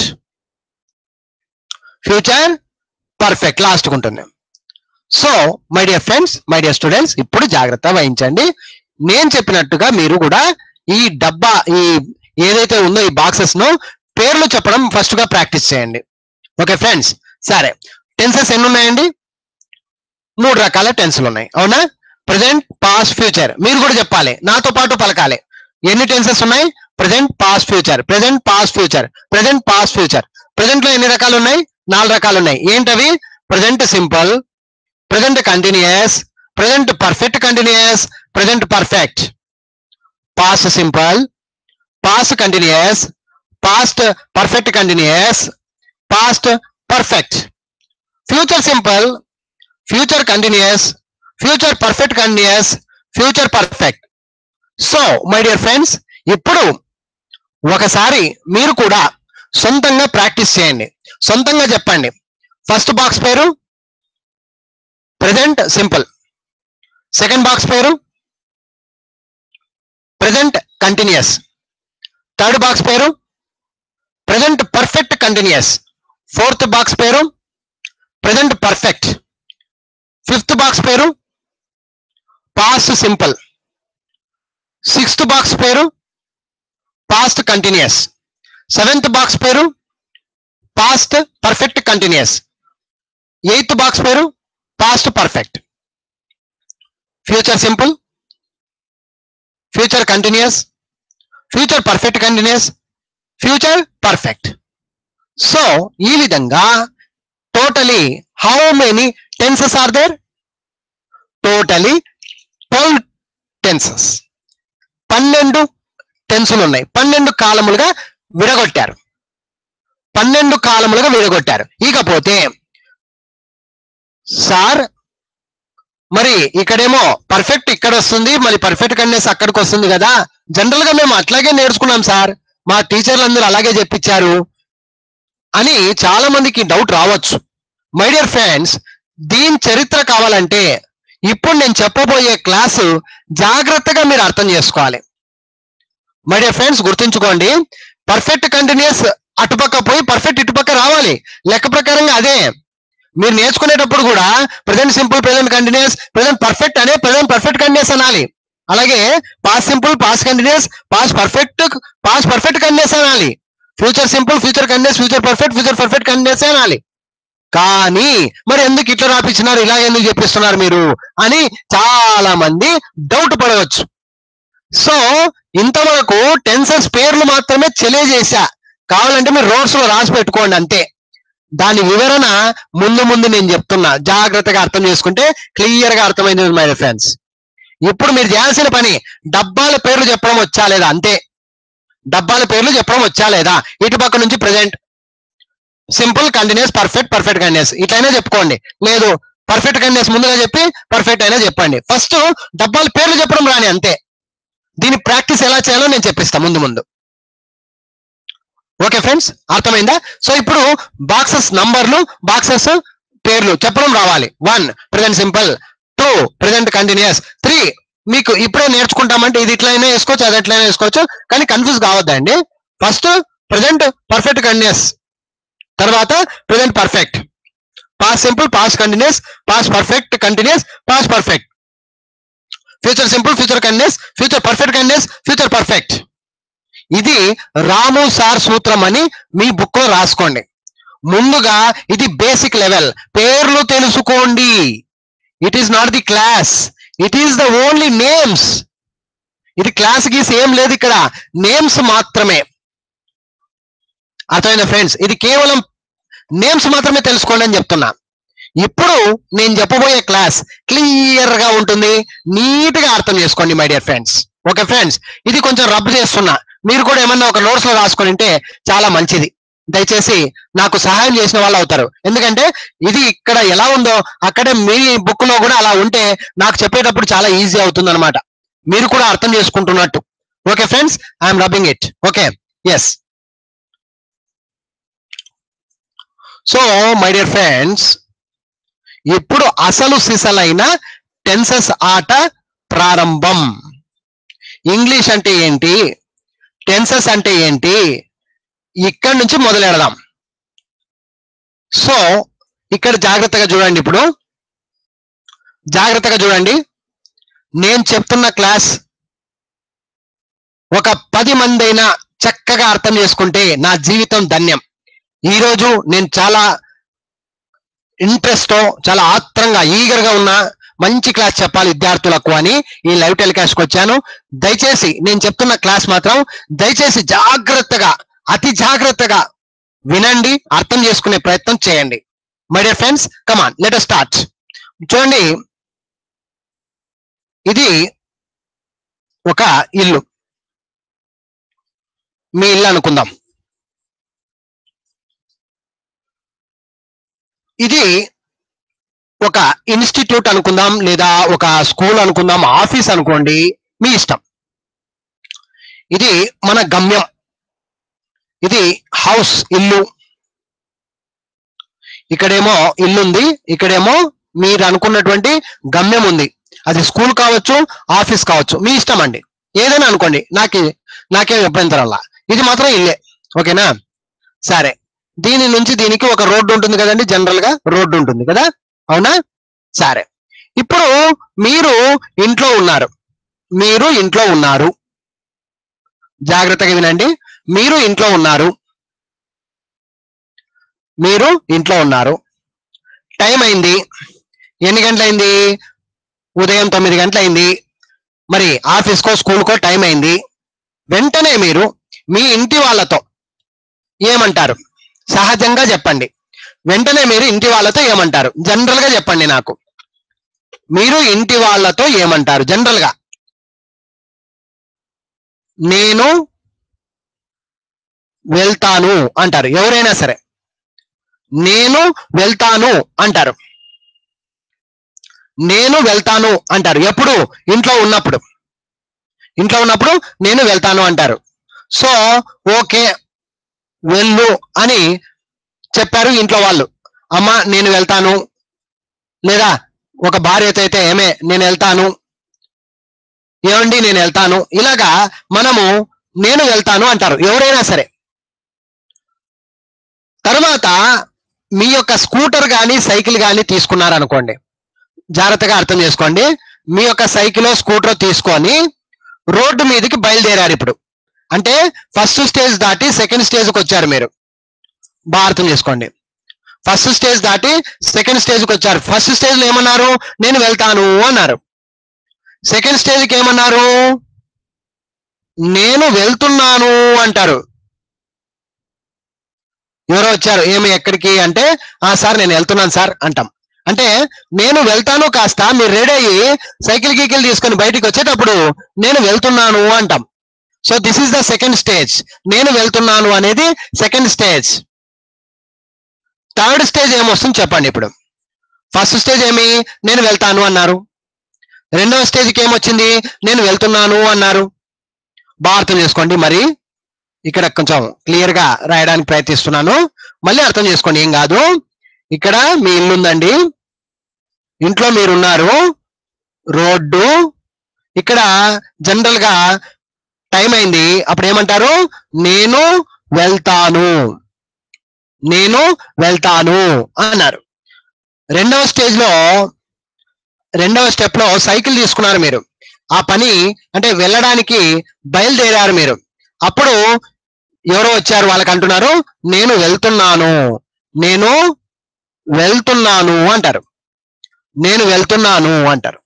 [SPEAKER 1] future perfect last ఉంటుంది so my dear friends my dear students ఇప్పుడు జాగ్రత్త వహించండి నేను చెప్పినట్టుగా మీరు కూడా ఈ డబ్బా ఈ ఏదైతే ఉందో ఈ బాక్సెస్ ను పేర్లు చెప్పడం ఫస్ట్ గా ప్రాక్టీస్ చేయండి ఓకే ఫ్రెండ్స్ సరే టెన్సెస్ ఎన్ని ఉన్నాయండి మూడు రకాల టెన్సులు ఉన్నాయి అవునా ప్రజెంట్ పాస్ట్ ఫ్యూచర్ మీరు కూడా చెప్పాలి నాతో పాటు పలకాలి ఎన్ని టెన్సెస్ ఉన్నాయి present past future present past future present past future present లో ఎన్ని రకాలు ఉన్నాయి నాలుగు రకాలు ఉన్నాయి ఏంటవి present simple present continuous present perfect continuous present perfect past simple past continuous past perfect continuous past perfect future simple future continuous future perfect continuous future perfect so my dear friends ఇప్పుడు ఒకసారి మీరు కూడా సొంతంగా practice చేయండి సొంతంగా చెప్పండి first box పేరు present simple second box పేరు ప్రజెంట్ కంటిన్యూస్ థర్డ్ బాక్స్ పేరు present perfect continuous fourth box పేరు ప్రజెంట్ పర్ఫెక్ట్ ఫిఫ్త్ బాక్స్ పేరు పాస్ట్ సింపుల్ సిక్స్త్ బాక్స్ పేరు పాస్ట్ కంటిన్యూస్ సెవెంత్ బాక్స్ పేరు past perfect continuous eighth box పేరు past perfect future simple future continuous future perfect continuous future perfect so ఈ విధంగా totally how many tenses are there totally twelve tenses పన్నెండు టెన్సులు ఉన్నాయి పన్నెండు కాలములుగా విడగొట్టారు పన్నెండు కాలములుగా విడగొట్టారు ఇకపోతే సార్ మరి ఇక్కడేమో పర్ఫెక్ట్ ఇక్కడ వస్తుంది మరి పర్ఫెక్ట్ కండెస్ అక్కడికి వస్తుంది కదా జనరల్ గా మేము అట్లాగే నేర్చుకున్నాం సార్ మా టీచర్లు అందరూ అలాగే చెప్పించారు అని చాలా మందికి డౌట్ రావచ్చు మై డియర్ ఫ్రెండ్స్ దీని చరిత్ర కావాలంటే ఇప్పుడు నేను చెప్పబోయే క్లాసు జాగ్రత్తగా మీరు అర్థం చేసుకోవాలి మై డియర్ ఫ్రెండ్స్ గుర్తుంచుకోండి పర్ఫెక్ట్ కంటిన్యూస్ అటుపక్క పోయి పర్ఫెక్ట్ ఇటుపక్క రావాలి లెక్క ప్రకారంగా అదే మీరు నేర్చుకునేటప్పుడు కూడా present simple present continuous present perfect అనే ప్రజెంట్ పర్ఫెక్ట్ కంటిన్యూస్ అనాలి అలాగే past simple past continuous past perfect past perfect continuous అనాలి future simple future continuous future perfect future perfect continuous అనాలి కానీ మరి ఎందుకు ఇట్లా రాపించినారు ఇలాగ ఎందుకు చెప్పిస్తున్నారు మీరు అని చాలా మంది డౌట్ పడవచ్చు సో ఇంతవరకు టెన్సెస్ పేర్లు మాత్రమే తెలియజేశా కావాలంటే మీరు రోడ్స్ లో రాసి పెట్టుకోండి అంతే దాని వివరణ ముందు ముందు నేను చెప్తున్నా జాగ్రత్తగా అర్థం చేసుకుంటే క్లియర్ గా అర్థమైంది మై ఫ్రెండ్స్ ఇప్పుడు మీరు చేయాల్సిన పని డబ్బాల పేర్లు చెప్పడం వచ్చా లేదా అంతే డబ్బాల పేర్లు చెప్పడం వచ్చా లేదా ఇటు పక్క నుంచి present simple continuous perfect perfect continuous ఇట్లయినా చెప్పుకోండి లేదు పర్ఫెక్ట్ కంటిన్యూస్ ముందుగా చెప్పి పర్ఫెక్ట్ అయినా చెప్పండి ఫస్ట్ డబ్బాల పేర్లు చెప్పడం రాని అంతే దీని ప్రాక్టీస్ ఎలా చేయాలో నేను చెప్పిస్తా ముందు ముందు ఓకే ఫ్రెండ్స్ అర్థమైందా సో ఇప్పుడు బాక్సెస్ నంబర్లు బాక్సెస్ పేర్లు చెప్పడం రావాలి one present simple two present continuous three మీకు ఇప్పుడే నేర్చుకుంటామంటే ఇది ఇట్లయినా వేసుకోవచ్చు అది ఎట్లయినా వేసుకోవచ్చు కానీ కన్ఫ్యూజ్ కావద్దండి ఫస్ట్ ప్రజెంట్ పర్ఫెక్ట్ కంటిన్యూస్ తర్వాత present perfect past simple past continuous past perfect continuous past perfect future simple future continuous future perfect continuous future perfect ఇది రాము సార్ సూత్రం అని మీ బుక్ లో రాసుకోండి ముందుగా ఇది బేసిక్ లెవెల్ పేర్లు తెలుసుకోండి it is not the class it is the only names ఇది క్లాస్ గీస్ ఏం లేదు ఇక్కడ నేమ్స్ మాత్రమే అర్థమైందా ఫ్రెండ్స్ ఇది కేవలం నేమ్స్ మాత్రమే తెలుసుకోండి అని చెప్తున్నా ఇప్పుడు నేను చెప్పబోయే క్లాస్ క్లియర్ గా ఉంటుంది నీట్ గా అర్థం చేసుకోండి my dear friends okay friends ఇది కొంచెం రబ్ చేస్తున్నా మీరు కూడా ఏమన్నా ఒక నోట్స్ లో రాసుకొని ఉంటే చాలా మంచిది దయచేసి నాకు సహాయం చేసిన వాళ్ళు అవుతారు ఎందుకంటే ఇది ఇక్కడ ఎలా ఉందో అక్కడే మీ బుక్ లో కూడా అలా ఉంటే నాకు చెప్పేటప్పుడు చాలా ఈజీ అవుతుంది అనమాట మీరు కూడా అర్థం చేసుకుంటున్నట్టు okay friends I'm rubbing it okay yes so my dear friends ఇప్పుడు అసలు సిసలైన టెన్సెస్ ఆట ప్రారంభం ఇంగ్లీష్ అంటే ఏంటి టెన్సెస్ అంటే ఏంటి ఇక్కడి నుంచి మొదలెడదాం సో ఇక్కడ జాగ్రత్తగా చూడండి ఇప్పుడు జాగ్రత్తగా చూడండి నేను చెప్తున్న క్లాస్ ఒక పది మంది అయినా చక్కగా అర్థం చేసుకుంటే నా జీవితం ధన్యం ఈరోజు నేను చాలా ఇంట్రెస్ట్ తో చాలా ఆత్రంగా ఈగర్ గా ఉన్న మంచి క్లాస్ చెప్పాలి విద్యార్థులకు అని ఈ లైవ్ టెలికాస్ట్ కి వచ్చాను దయచేసి నేను చెప్తున్న క్లాస్ మాత్రం దయచేసి జాగ్రత్తగా అతి జాగ్రత్తగా వినండి అర్థం చేసుకునే ప్రయత్నం చేయండి my dear friends come on let start చూడండి ఇది ఒక ఇల్లు మీ ఇల్లు అనుకుందాం ఇది ఒక ఇన్స్టిట్యూట్ అనుకుందాం లేదా ఒక స్కూల్ అనుకుందాం ఆఫీస్ అనుకోండి మీ ఇష్టం ఇది మన గమ్యం ఇది హౌస్ ఇల్లు ఇక్కడేమో ఇల్లు ఉంది ఇక్కడేమో మీరు అనుకున్నటువంటి గమ్యం ఉంది అది స్కూల్ కావచ్చు ఆఫీస్ కావచ్చు మీ ఇష్టం అండి ఏదైనా అనుకోండి నాకే నాకేం అభ్యంతరంలా ఇది మాత్రం ఇల్లే ఓకేనా సరే దీని నుంచి దీనికి ఒక రోడ్డు ఉంటుంది కదండి జనరల్ గా రోడ్డు ఉంటుంది కదా అవునా సరే ఇప్పుడు మీరు ఇంట్లో ఉన్నారు మీరు ఇంట్లో ఉన్నారు జాగ్రత్తగా వినండి మీరు ఇంట్లో ఉన్నారు మీరు ఇంట్లో ఉన్నారు టైం అయింది ఎన్ని గంటలైంది ఉదయం తొమ్మిది గంటలైంది మరి ఆఫీస్కో స్కూల్కో టైం అయింది వెంటనే మీరు మీ ఇంటి వాళ్ళతో ఏమంటారు సహజంగా చెప్పండి వెంటనే మీరు ఇంటి వాళ్ళతో ఏమంటారు జనరల్ గా చెప్పండి నాకు మీరు ఇంటి వాళ్ళతో ఏమంటారు జనరల్ గా నేను వెళ్తాను అంటారు ఎవరైనా సరే నేను వెళ్తాను అంటారు నేను వెళ్తాను అంటారు ఎప్పుడు ఇంట్లో ఉన్నప్పుడు ఇంట్లో ఉన్నప్పుడు నేను వెళ్తాను అంటారు సో ఓకే వెళ్ళు అని చెప్పారు ఇంట్లో వాళ్ళు అమ్మ నేను వెళ్తాను లేదా ఒక భార్యతో అయితే ఏమే నేను వెళ్తాను ఏమండి నేను వెళ్తాను ఇలాగా మనము నేను వెళ్తాను అంటారు ఎవరైనా సరే తర్వాత మీ యొక్క స్కూటర్ కానీ సైకిల్ కానీ తీసుకున్నారనుకోండి జాగ్రత్తగా అర్థం చేసుకోండి మీ యొక్క సైకిల్ స్కూటర్ తీసుకొని రోడ్డు మీదకి బయలుదేరారు ఇప్పుడు అంటే ఫస్ట్ స్టేజ్ దాటి సెకండ్ స్టేజ్కి వచ్చారు మీరు బాగా అర్థం చేసుకోండి ఫస్ట్ స్టేజ్ దాటి సెకండ్ స్టేజ్కి వచ్చారు ఫస్ట్ స్టేజ్ లో ఏమన్నారు నేను వెళ్తాను అన్నారు సెకండ్ స్టేజ్కి ఏమన్నారు నేను వెళ్తున్నాను అంటారు ఎవరో వచ్చారు ఏమి ఎక్కడికి అంటే ఆ సార్ నేను వెళ్తున్నాను సార్ అంటాం అంటే నేను వెళ్తాను కాస్త మీరు రెడీ అయ్యి సైకిల్ గీకిల్ తీసుకొని బయటికి వచ్చేటప్పుడు నేను వెళ్తున్నాను అంటాం so this is the second stage నేను వెళ్తున్నాను అనేది సెకండ్ స్టేజ్ థర్డ్ స్టేజ్ ఏమొస్తుంది చెప్పండి ఇప్పుడు ఫస్ట్ స్టేజ్ ఏమి నేను వెళ్తాను అన్నారు రెండవ స్టేజ్కి ఏమొచ్చింది నేను వెళ్తున్నాను అన్నారు బాగా అర్థం చేసుకోండి మరి ఇక్కడ కొంచెం క్లియర్ గా రాయడానికి ప్రయత్నిస్తున్నాను మళ్ళీ అర్థం చేసుకోండి ఏం కాదు ఇక్కడ మీ ఇల్లు ఉందండి ఇంట్లో మీరున్నారు రోడ్డు ఇక్కడ జనరల్ గా టైం అయింది అప్పుడు ఏమంటారు నేను వెళ్తాను నేను వెళ్తాను అన్నారు రెండవ స్టేజ్ లో రెండవ స్టెప్ లో సైకిల్ తీసుకున్నారు మీరు ఆ పని అంటే వెళ్ళడానికి బయలుదేరారు మీరు అప్పుడు ఎవరో వచ్చారు వాళ్ళకి అంటున్నారు నేను వెళ్తున్నాను నేను వెళ్తున్నాను అంటారు నేను వెళ్తున్నాను అంటారు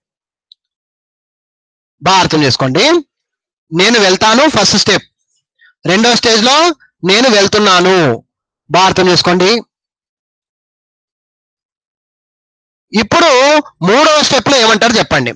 [SPEAKER 1] బాగా అర్థం చేసుకోండి నేను వెళ్తాను ఫస్ట్ స్టెప్ రెండో స్టేజ్ లో నేను వెళ్తున్నాను బాగా అర్థం చేసుకోండి ఇప్పుడు మూడవ స్టెప్ లో ఏమంటారు చెప్పండి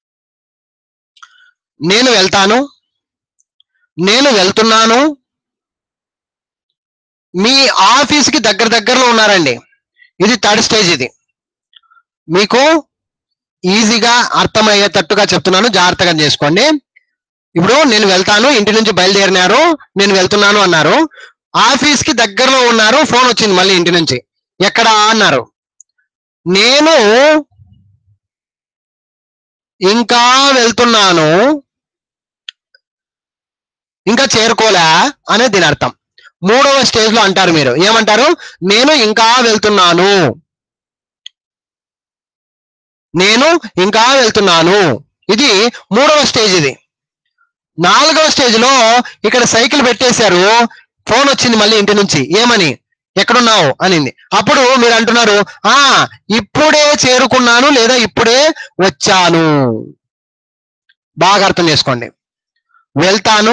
[SPEAKER 1] నేను వెళ్తాను నేను వెళ్తున్నాను మీ ఆఫీస్ కి దగ్గర దగ్గరలో ఉన్నారండి ఇది థర్డ్ స్టేజ్ ఇది మీకు ఈజీగా అర్థమయ్యేటట్టుగా చెప్తున్నాను జాగ్రత్తగా చేసుకోండి ఇప్పుడు నేను వెళ్తాను ఇంటి నుంచి బయలుదేరినారు నేను వెళ్తున్నాను అన్నారు ఆఫీస్ కి దగ్గరలో ఉన్నారు ఫోన్ వచ్చింది మళ్ళీ ఇంటి నుంచి ఎక్కడ అన్నారు నేను ఇంకా వెళ్తున్నాను ఇంకా చేరుకోలే అనేది దీని అర్థం మూడవ స్టేజ్ లో అంటారు మీరు ఏమంటారు నేను ఇంకా వెళ్తున్నాను నేను ఇంకా వెళ్తున్నాను ఇది మూడవ స్టేజ్ ఇది నాలుగవ స్టేజ్ లో ఇక్కడ సైకిల్ పెట్టేశారు ఫోన్ వచ్చింది మళ్ళీ ఇంటి నుంచి ఏమని ఎక్కడున్నావు అనింది అప్పుడు మీరు అంటున్నారు ఆ ఇప్పుడే చేరుకున్నాను లేదా ఇప్పుడే వచ్చాను బాగా అర్థం చేసుకోండి వెళ్తాను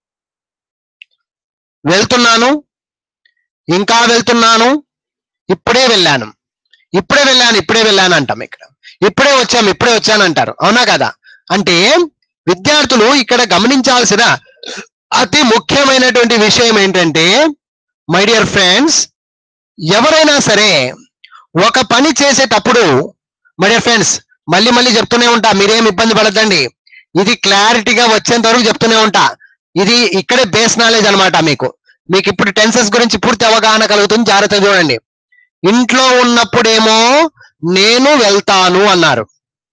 [SPEAKER 1] వెళ్తున్నాను ఇంకా వెళ్తున్నాను ఇప్పుడే వెళ్ళాను ఇప్పుడే వెళ్ళాను ఇప్పుడే వెళ్ళాను అంటాం ఇక్కడ ఇప్పుడే వచ్చాము ఇప్పుడే వచ్చాను అంటారు అవునా కదా అంటే విద్యార్థులు ఇక్కడ గమనించాల్సిన అతి ముఖ్యమైనటువంటి విషయం ఏంటంటే మై డియర్ ఫ్రెండ్స్ ఎవరైనా సరే ఒక పని చేసేటప్పుడు మై డియర్ ఫ్రెండ్స్ మళ్ళీ మళ్ళీ చెప్తూనే ఉంటా మీరేం ఇబ్బంది పడద్దండి ఇది క్లారిటీగా వచ్చేంత వరకు చెప్తూనే ఉంటా ఇది ఇక్కడే బేస్ నాలెడ్జ్ అన్నమాట మీకు మీకు ఇప్పుడు టెన్సెస్ గురించి పూర్తి అవగాహన కలుగుతుంది జాగ్రత్త చూడండి ఇంట్లో ఉన్నప్పుడేమో నేను వెళ్తాను అన్నారు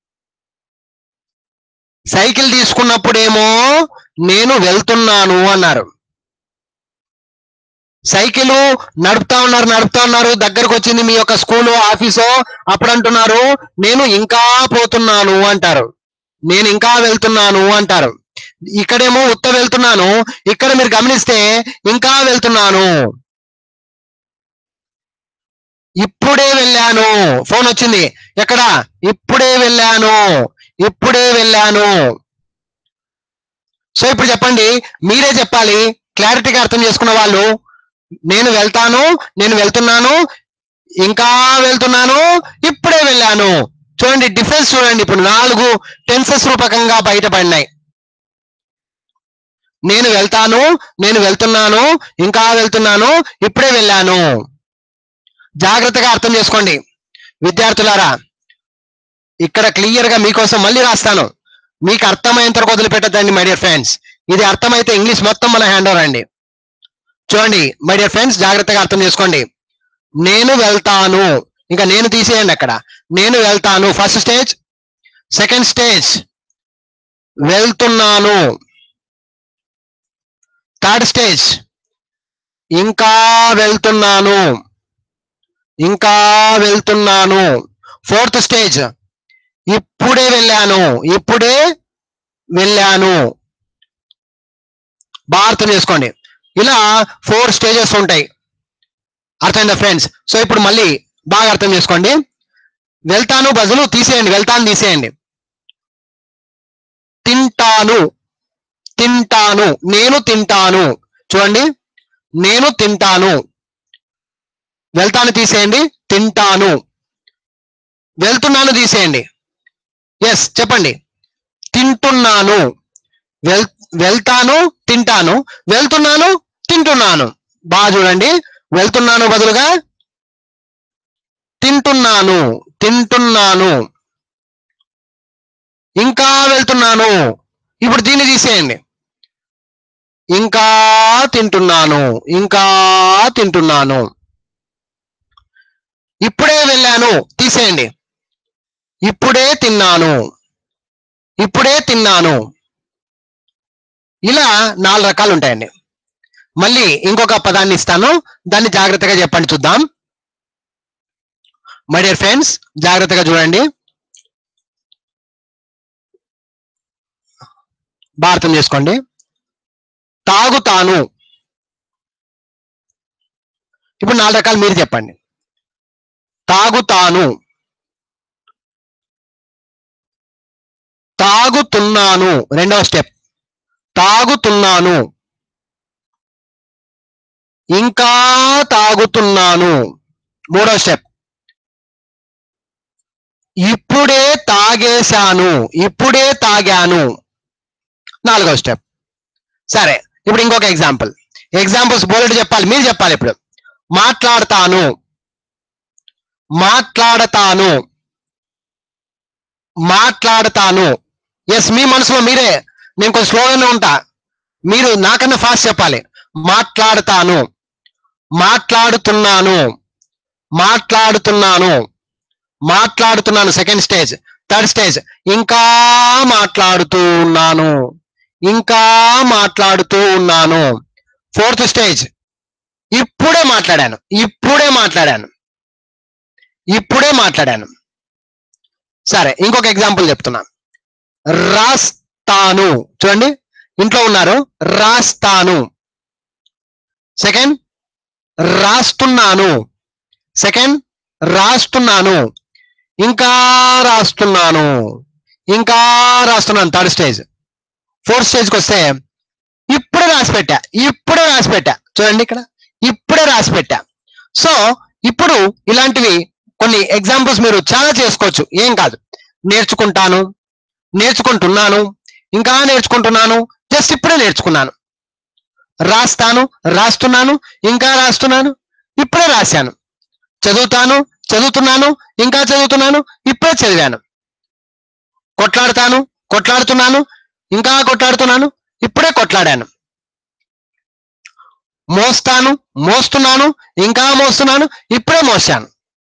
[SPEAKER 1] సైకిల్ తీసుకున్నప్పుడేమో నేను వెళ్తున్నాను అన్నారు సైకిల్ నడుపుతా ఉన్నారు నడుపుతా ఉన్నారు దగ్గరకు వచ్చింది మీ యొక్క స్కూలు ఆఫీసో అప్పుడు అంటున్నారు నేను ఇంకా పోతున్నాను అంటారు నేను ఇంకా వెళ్తున్నాను అంటారు ఇక్కడేమో ఉత్త వెళ్తున్నాను ఇక్కడ మీరు గమనిస్తే ఇంకా వెళ్తున్నాను ఇప్పుడే వెళ్ళాను ఫోన్ వచ్చింది ఎక్కడ ఇప్పుడే వెళ్ళాను ఇప్పుడే వెళ్ళాను సో ఇప్పుడు చెప్పండి మీరే చెప్పాలి క్లారిటీగా అర్థం చేసుకున్న వాళ్ళు నేను వెళ్తాను నేను వెళ్తున్నాను ఇంకా వెళ్తున్నాను ఇప్పుడే వెళ్ళాను చూడండి డిఫరెన్స్ చూడండి ఇప్పుడు నాలుగు టెన్సెస్ రూపకంగా బయటపడినాయి నేను వెళ్తాను నేను వెళ్తున్నాను ఇంకా వెళ్తున్నాను ఇప్పుడే వెళ్ళాను జాగ్రత్తగా అర్థం చేసుకోండి విద్యార్థులారా ఇక్కడ క్లియర్ గా మీకోసం మళ్ళీ రాస్తాను మీకు అర్థమయ్యేంత వరకు వదిలిపెట్టద్దండి మై డియర్ ఫ్రెండ్స్ ఇది అర్థమైతే ఇంగ్లీష్ మొత్తం మన హ్యాండ్ ఓవర్ అండి చూడండి మై డియర్ ఫ్రెండ్స్ జాగ్రత్తగా అర్థం చేసుకోండి నేను వెళ్తాను ఇంకా నేను తీసేయండి అక్కడ నేను వెళ్తాను ఫస్ట్ స్టేజ్ సెకండ్ స్టేజ్ వెళ్తున్నాను థర్డ్ స్టేజ్ ఇంకా వెళ్తున్నాను ఇంకా వెళ్తున్నాను ఫోర్త్ స్టేజ్ ఇప్పుడే వెళ్ళాను ఇప్పుడే వెళ్ళాను బాగా అర్థం చేసుకోండి ఇలా ఫోర్ స్టేజెస్ ఉంటాయి అర్థమైందా ఫ్రెండ్స్ సో ఇప్పుడు మళ్ళీ బాగా అర్థం చేసుకోండి వెళ్తాను బదులు తీసేయండి వెళ్తాను తీసేయండి తింటాను తింటాను నేను తింటాను చూడండి నేను తింటాను వెళ్తాను తీసేయండి తింటాను వెళ్తున్నాను తీసేయండి ఎస్ చెప్పండి తింటున్నాను వెల్ వెళ్తాను తింటాను వెళ్తున్నాను తింటున్నాను బాగా చూడండి వెళ్తున్నాను బదులుగా తింటున్నాను తింటున్నాను ఇంకా వెళ్తున్నాను ఇప్పుడు దీన్ని తీసేయండి ఇంకా తింటున్నాను ఇంకా తింటున్నాను ఇప్పుడే వెళ్ళాను తీసేయండి ఇప్పుడే తిన్నాను ఇప్పుడే తిన్నాను ఇలా నాలుగు రకాలు ఉంటాయండి మళ్ళీ ఇంకొక పదాన్ని ఇస్తాను దాన్ని జాగ్రత్తగా చెప్పండి చూద్దాం మై డియర్ ఫ్రెండ్స్ జాగ్రత్తగా చూడండి బాగా అర్థం చేసుకోండి తాగుతాను ఇప్పుడు నాలుగు రకాలు మీరు చెప్పండి తాగుతాను తాగుతున్నాను రెండవ స్టెప్ తాగుతున్నాను ఇంకా తాగుతున్నాను మూడవ స్టెప్ ఇప్పుడే తాగేశాను ఇప్పుడే తాగాను నాలుగో స్టెప్ సరే ఇప్పుడు ఇంకొక ఎగ్జాంపుల్ ఎగ్జాంపుల్స్ బోలెడు చెప్పాలి మీరు చెప్పాలి ఇప్పుడు మాట్లాడతాను మాట్లాడతాను మాట్లాడతాను ఎస్ మీ మనసులో మీరే నేను కొంచెం స్లోగానే ఉంటా మీరు నాకన్నా ఫాస్ట్ చెప్పాలి మాట్లాడతాను మాట్లాడుతున్నాను మాట్లాడుతున్నాను మాట్లాడుతున్నాను సెకండ్ స్టేజ్ థర్డ్ స్టేజ్ ఇంకా మాట్లాడుతూ ఉన్నాను ఇంకా మాట్లాడుతూ ఉన్నాను ఫోర్త్ స్టేజ్ ఇప్పుడే మాట్లాడాను ఇప్పుడే మాట్లాడాను ఇప్పుడే మాట్లాడాను సరే ఇంకొక ఎగ్జాంపుల్ చెప్తున్నాను రాస్తాను చూడండి ఇంట్లో ఉన్నారు రాస్తాను సెకండ్ రాస్తున్నాను సెకండ్ రాస్తున్నాను ఇంకా రాస్తున్నాను ఇంకా రాస్తున్నాను థర్డ్ స్టేజ్ ఫోర్త్ స్టేజ్కి వస్తే ఇప్పుడే రాసి పెట్టా ఇప్పుడే రాసి పెట్టా చూడండి ఇక్కడ ఇప్పుడే రాసి పెట్టా సో ఇప్పుడు ఇలాంటివి కొన్ని ఎగ్జాంపుల్స్ మీరు చాలా చేసుకోవచ్చు ఏం కాదు నేర్చుకుంటాను నేర్చుకుంటున్నాను ఇంకా నేర్చుకుంటున్నాను జస్ట్ ఇప్పుడే నేర్చుకున్నాను రాస్తాను రాస్తున్నాను ఇంకా రాస్తున్నాను ఇప్పుడే రాశాను చదువుతాను చదువుతున్నాను ఇంకా చదువుతున్నాను ఇప్పుడే చదివాను కొట్లాడతాను కొట్లాడుతున్నాను ఇంకా కొట్లాడుతున్నాను ఇప్పుడే కొట్లాడాను మోస్తాను మోస్తున్నాను ఇంకా మోస్తున్నాను ఇప్పుడే మోసాను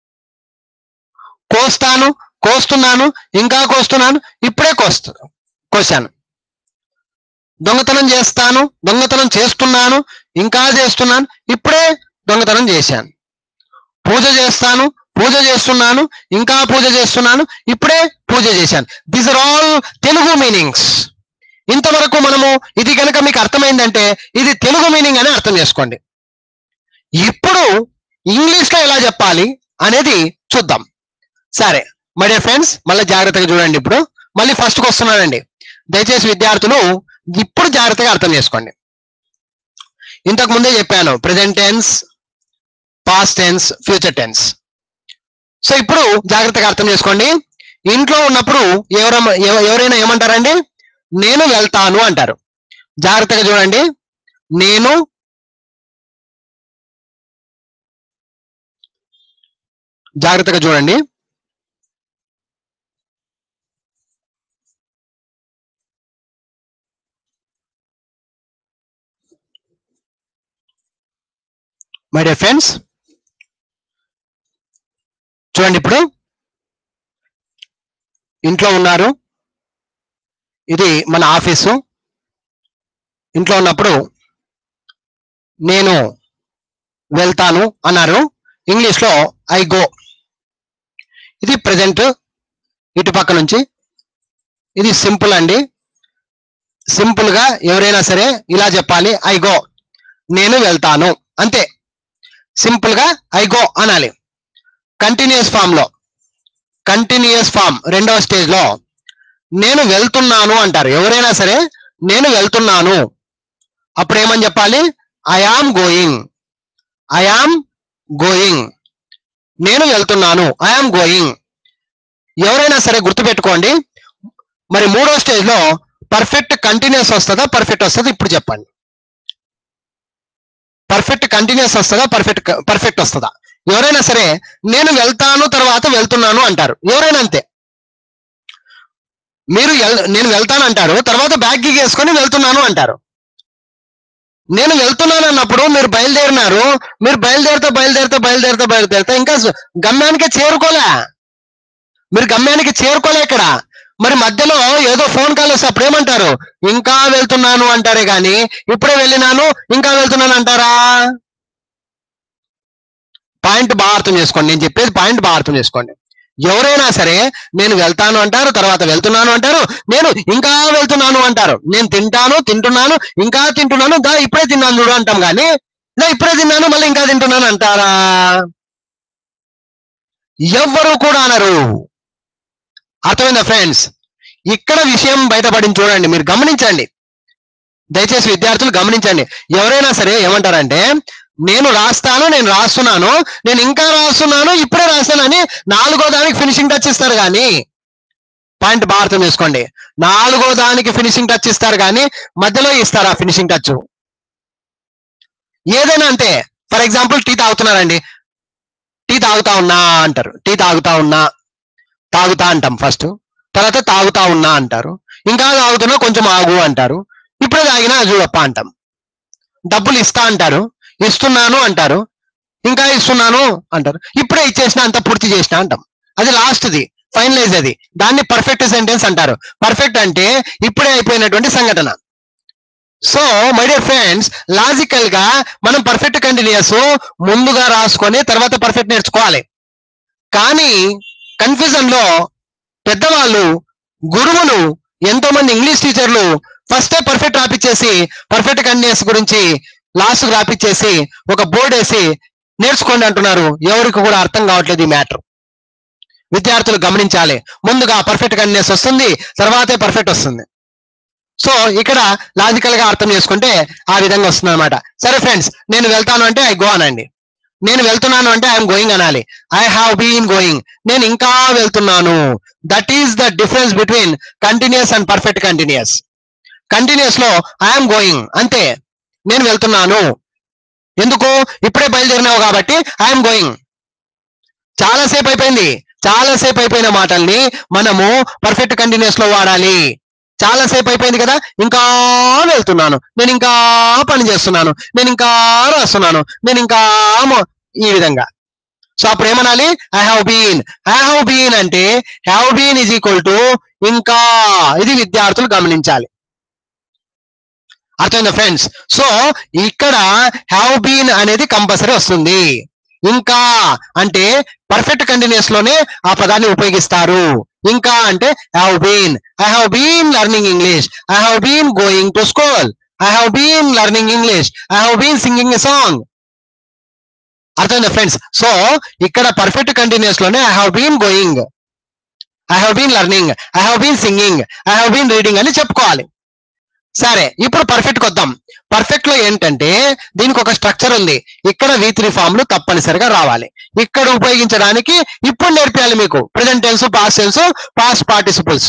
[SPEAKER 1] కోస్తాను కోస్తున్నాను ఇంకా కోస్తున్నాను ఇప్పుడే కోస్తు కోసాను దొంగతనం చేస్తాను దొంగతనం చేస్తున్నాను ఇంకా చేస్తున్నాను ఇప్పుడే దొంగతనం చేశాను పూజ చేస్తాను పూజ చేస్తున్నాను ఇంకా పూజ చేస్తున్నాను ఇప్పుడే పూజ చేశాను these are all Telugu meanings ఇంతవరకు మనము ఇది కనుక మీకు అర్థమైందంటే ఇది తెలుగు మీనింగ్ అని అర్థం చేసుకోండి ఇప్పుడు ఇంగ్లీష్ లో ఎలా చెప్పాలి అనేది చూద్దాం సరే మై డియర్ ఫ్రెండ్స్ మళ్ళీ జాగ్రత్తగా చూడండి ఇప్పుడు మళ్ళీ ఫస్ట్కి వస్తున్నానండి దయచేసి విద్యార్థులు ఇప్పుడు జాగ్రత్తగా అర్థం చేసుకోండి ఇంతకు ముందే చెప్పాను present tense past tense future tense so ఇప్పుడు జాగ్రత్తగా అర్థం చేసుకోండి ఇంట్లో ఉన్నప్పుడు ఎవర ఎవ- ఎవరైనా ఏమంటారండి నేను వెళ్తాను అంటారు జాగ్రత్తగా చూడండి నేను జాగ్రత్తగా చూడండి మై డియర్ ఫ్రెండ్స్ చూడండి ఇప్పుడు ఇంట్లో ఉన్నారు ఇది మన ఆఫీసు ఇంట్లో ఉన్నప్పుడు నేను వెళ్తాను అన్నారు ఇంగ్లీష్ లో ఐ గో ఇది ప్రజెంట్ ఇటు పక్క నుంచి ఇది సింపుల్ అండి సింపుల్ గా ఎవరైనా సరే ఇలా చెప్పాలి ఐ గో నేను వెళ్తాను అంతే సింపుల్ గా ఐ గో అనాలి కంటిన్యూస్ ఫామ్ లో కంటిన్యూస్ ఫామ్ రెండవ స్టేజ్ లో నేను వెళ్తున్నాను అంటారు ఎవరైనా సరే నేను వెళ్తున్నాను అప్పుడు ఏమని చెప్పాలి I am going I am going నేను వెళ్తున్నాను ఐ ఆమ్ గోయింగ్ ఎవరైనా సరే గుర్తుపెట్టుకోండి మరి మూడో స్టేజ్ లో పర్ఫెక్ట్ కంటిన్యూస్ వస్తుందా పర్ఫెక్ట్ వస్తుందా ఇప్పుడు చెప్పండి పర్ఫెక్ట్ కంటిన్యూస్ వస్తుందా పర్ఫెక్ట్ పర్ఫెక్ట్ వస్తుందా ఎవరైనా సరే నేను వెళ్తాను తర్వాత వెళ్తున్నాను అంటారు ఎవరైనా అంతే మీరు ఎల్- నేను వెళ్తాను అంటారు తర్వాత బ్యాగ్ వేసుకొని వెళ్తున్నాను అంటారు నేను వెళ్తున్నాను అన్నప్పుడు మీరు బయలుదేరినారు మీరు బయలుదేరితే బయలుదేరితే బయలుదేరితే బయలుదేరితే ఇంకా స- గమ్యానికి చేరుకోలే మీరు గమ్యానికి చేరుకోలే ఇక్కడ మరి మధ్యలో ఏదో ఫోన్ కాల్ వస్తే అప్పుడు ఏమంటారు ఇంకా వెళ్తున్నాను అంటారే గాని ఇప్పుడే వెళ్ళినాను ఇంకా వెళ్తున్నాను అంటారా పాయింట్ బాగా అర్థం చేసుకోండి నేను చెప్పేది పాయింట్ బాగా అర్థం చేసుకోండి ఎవరైనా సరే నేను వెళ్తాను అంటారు తర్వాత వెళ్తున్నాను అంటారు నేను ఇంకా వెళ్తున్నాను అంటారు నేను తింటాను తింటున్నాను ఇంకా తింటున్నాను దా ఇప్పుడే తిన్నాను చూడు అంటాం కానీ దా ఇప్పుడే తిన్నాను మళ్ళీ ఇంకా తింటున్నాను అంటారా ఎవ్వరు కూడా అనరు అర్థమైందా ఫ్రెండ్స్ ఇక్కడ విషయం బయటపడింది చూడండి మీరు గమనించండి దయచేసి విద్యార్థులు గమనించండి ఎవరైనా సరే ఏమంటారంటే నేను రాస్తాను నేను రాస్తున్నాను నేను ఇంకా రాస్తున్నాను ఇప్పుడే రాస్తానని నాలుగో దానికి ఫినిషింగ్ టచ్ ఇస్తారు కానీ పాయింట్ బాగా అర్థం చేసుకోండి నాలుగో దానికి ఫినిషింగ్ టచ్ ఇస్తారు కానీ మధ్యలో ఇస్తారా ఫినిషింగ్ టచ్ ఏదైనా అంతే ఫర్ ఎగ్జాంపుల్ టీ తాగుతున్నారండి టీ తాగుతా ఉన్నా అంటారు టీ తాగుతా ఉన్నా తాగుతా అంటాం ఫస్ట్ తర్వాత తాగుతా ఉన్నా అంటారు ఇంకా తాగుతున్నా కొంచెం ఆగు అంటారు ఇప్పుడే తాగినా చూడప్ప అంటాం డబ్బులు ఇస్తా అంటారు ఇస్తున్నాను అంటారు ఇంకా ఇస్తున్నాను అంటారు ఇప్పుడే ఇచ్చేసిన అంత పూర్తి చేసిన అంటాం అది లాస్ట్ది ఫైనలైజ్ అది దాన్ని పర్ఫెక్ట్ సెంటెన్స్ అంటారు పర్ఫెక్ట్ అంటే ఇప్పుడే అయిపోయినటువంటి సంఘటన so my dear friends logical గా మనం పర్ఫెక్ట్ కంటిన్యూస్ ముందుగా రాసుకొని తర్వాత పర్ఫెక్ట్ నేర్చుకోవాలి కానీ కన్ఫ్యూజన్ లో పెద్దవాళ్ళు గురువులు ఎంతో మంది ఇంగ్లీష్ టీచర్లు ఫస్టే పర్ఫెక్ట్ రాపిచ్చేసి పర్ఫెక్ట్ కంటిన్యూస్ గురించి లాస్ట్ రాపిచ్చేసి ఒక బోర్డు వేసి నేర్చుకోండి అంటున్నారు ఎవరికి కూడా అర్థం కావట్లేదు ఈ మ్యాటర్ విద్యార్థులు గమనించాలి ముందుగా పర్ఫెక్ట్ కంటిన్యూస్ వస్తుంది తర్వాతే పర్ఫెక్ట్ వస్తుంది సో ఇక్కడ లాజికల్ గా అర్థం చేసుకుంటే ఆ విధంగా వస్తుంది అనమాట సరే ఫ్రెండ్స్ నేను వెళ్తాను అంటే ఐ గో అనండి నేను వెళ్తున్నాను అంటే ఐఎమ్ గోయింగ్ అనాలి ఐ హావ్ బీన్ గోయింగ్ నేను ఇంకా వెళ్తున్నాను that is the difference between continuous and perfect continuous continuous లో ఐఎమ్ గోయింగ్ అంతే నేను వెళ్తున్నాను ఎందుకు ఇప్పుడే బయలుదేరినావు కాబట్టి ఐఎమ్ గోయింగ్ చాలాసేపు అయిపోయింది చాలాసేపు అయిపోయిన మాటల్ని మనము పర్ఫెక్ట్ కంటిన్యూస్ లో వాడాలి చాలాసేపు అయిపోయింది కదా ఇంకా వెళ్తున్నాను నేను ఇంకా పని చేస్తున్నాను నేను ఇంకా రాస్తున్నాను నేను ఇంకా మొ- ఈ విధంగా సో అప్పుడు ఏమనాలి I have been I have been అంటే have been is equal to ఇంకా ఇది విద్యార్థులు గమనించాలి అర్థమైందా ఫ్రెండ్స్ సో ఇక్కడ హ్యావ్ బీన్ అనేది కంపల్సరీ వస్తుంది ఇంకా అంటే పర్ఫెక్ట్ కంటిన్యూస్ లోనే ఆ పదాన్ని ఉపయోగిస్తారు ఇంకా అంటే have been I have been learning English I have been going to school I have been learning English I have been singing a song అర్థమైందా ఫ్రెండ్స్ సో ఇక్కడ పర్ఫెక్ట్ కంటిన్యూస్ లోనే I have been going I have been learning I have been singing I have been reading అని చెప్పుకోవాలి సరే ఇప్పుడు perfect కొద్దాం perfect లో ఏంటంటే దీనికి ఒక స్ట్రక్చర్ ఉంది ఇక్కడ వి త్రీ ఫామ్లు తప్పనిసరిగా రావాలి ఇక్కడ ఉపయోగించడానికి ఇప్పుడు నేర్పించాలి మీకు present tense past tense past participles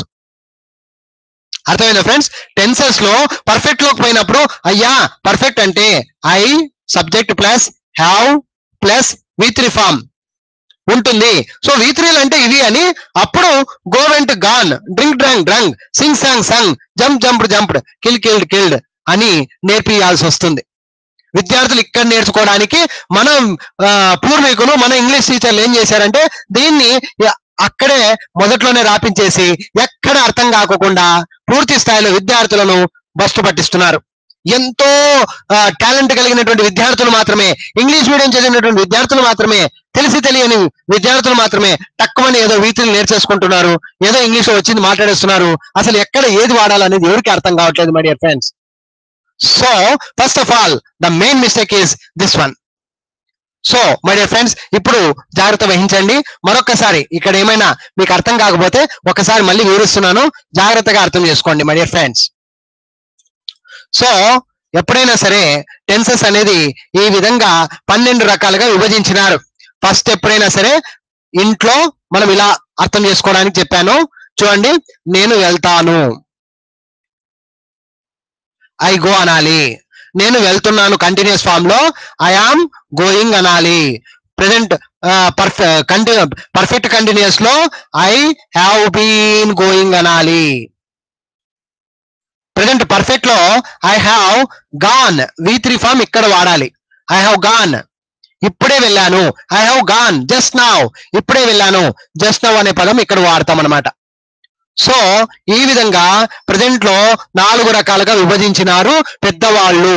[SPEAKER 1] అర్థమైందా ఫ్రెండ్స్ టెన్సెస్ లో పర్ఫెక్ట్ లోకి పోయినప్పుడు అయ్యా పర్ఫెక్ట్ అంటే I subject plus have plus V three form ఉంటుంది సో వి త్రీలు అంటే ఇవి అని అప్పుడు go went gone drink drunk drunk sing sang sung jump jumped jumped kill killed killed అని నేర్పియాల్సి వస్తుంది విద్యార్థులు ఇక్కడ నేర్చుకోవడానికి మనం ఆ, పూర్వీకులు మన ఇంగ్లీష్ టీచర్లు ఏం చేశారంటే దీన్ని య- అక్కడే మొదట్లోనే రాపించేసి ఎక్కడ అర్థం కాకోకుండా పూర్తి స్థాయిలో విద్యార్థులను బస్టు పట్టిస్తున్నారు ఎంతో టాలెంట్ కలిగినటువంటి విద్యార్థులు మాత్రమే ఇంగ్లీష్ మీడియం చదివినటువంటి విద్యార్థులు మాత్రమే తెలిసి తెలియని విద్యార్థులు మాత్రమే తక్కువని ఏదో వీటిని నేర్చేసుకుంటున్నారు ఏదో ఇంగ్లీష్ వచ్చింది మాట్లాడేస్తున్నారు అసలు ఎక్కడ ఏది వాడాలనేది ఎవరికి అర్థం కావట్లేదు my dear friends so first of all the main mistake is this one so my dear friends ఇప్పుడు జాగ్రత్త వహించండి మరొకసారి ఇక్కడ ఏమైనా మీకు అర్థం కాకపోతే ఒకసారి మళ్ళీ వివరిస్తున్నాను జాగ్రత్తగా అర్థం చేసుకోండి మై డియర్ ఫ్రెండ్స్ సో ఎప్పుడైనా సరే టెన్సెస్ అనేది ఈ విధంగా పన్నెండు రకాలుగా విభజించినారు ఫస్ట్ ఎప్పుడైనా సరే ఇంట్లో మనం ఇలా అర్థం చేసుకోవడానికి చెప్పాను చూడండి నేను వెళ్తాను ఐ గో అనాలి నేను వెళ్తున్నాను కంటిన్యూస్ ఫామ్ లో ఐ ఆమ్ గోయింగ్ అనాలి ప్రెసెంట్ పర్ఫెక్ట్ కంటిన్యూస్ లో ఐ హ్యావ్ బీన్ గోయింగ్ అనాలి ప్రెసెంట్ పర్ఫెక్ట్ లో I have gone V three form ఇక్కడ వాడాలి ఐ హ్యావ్ గాన్ ఇప్పుడే వెళ్ళాను I have gone just now ఇప్పుడే వెళ్ళాను జస్ట్ నౌ అనే పదం ఇక్కడ వాడతాం అనమాట సో ఈ విధంగా ప్రజెంట్ లో నాలుగు రకాలుగా విభజించినారు పెద్దవాళ్ళు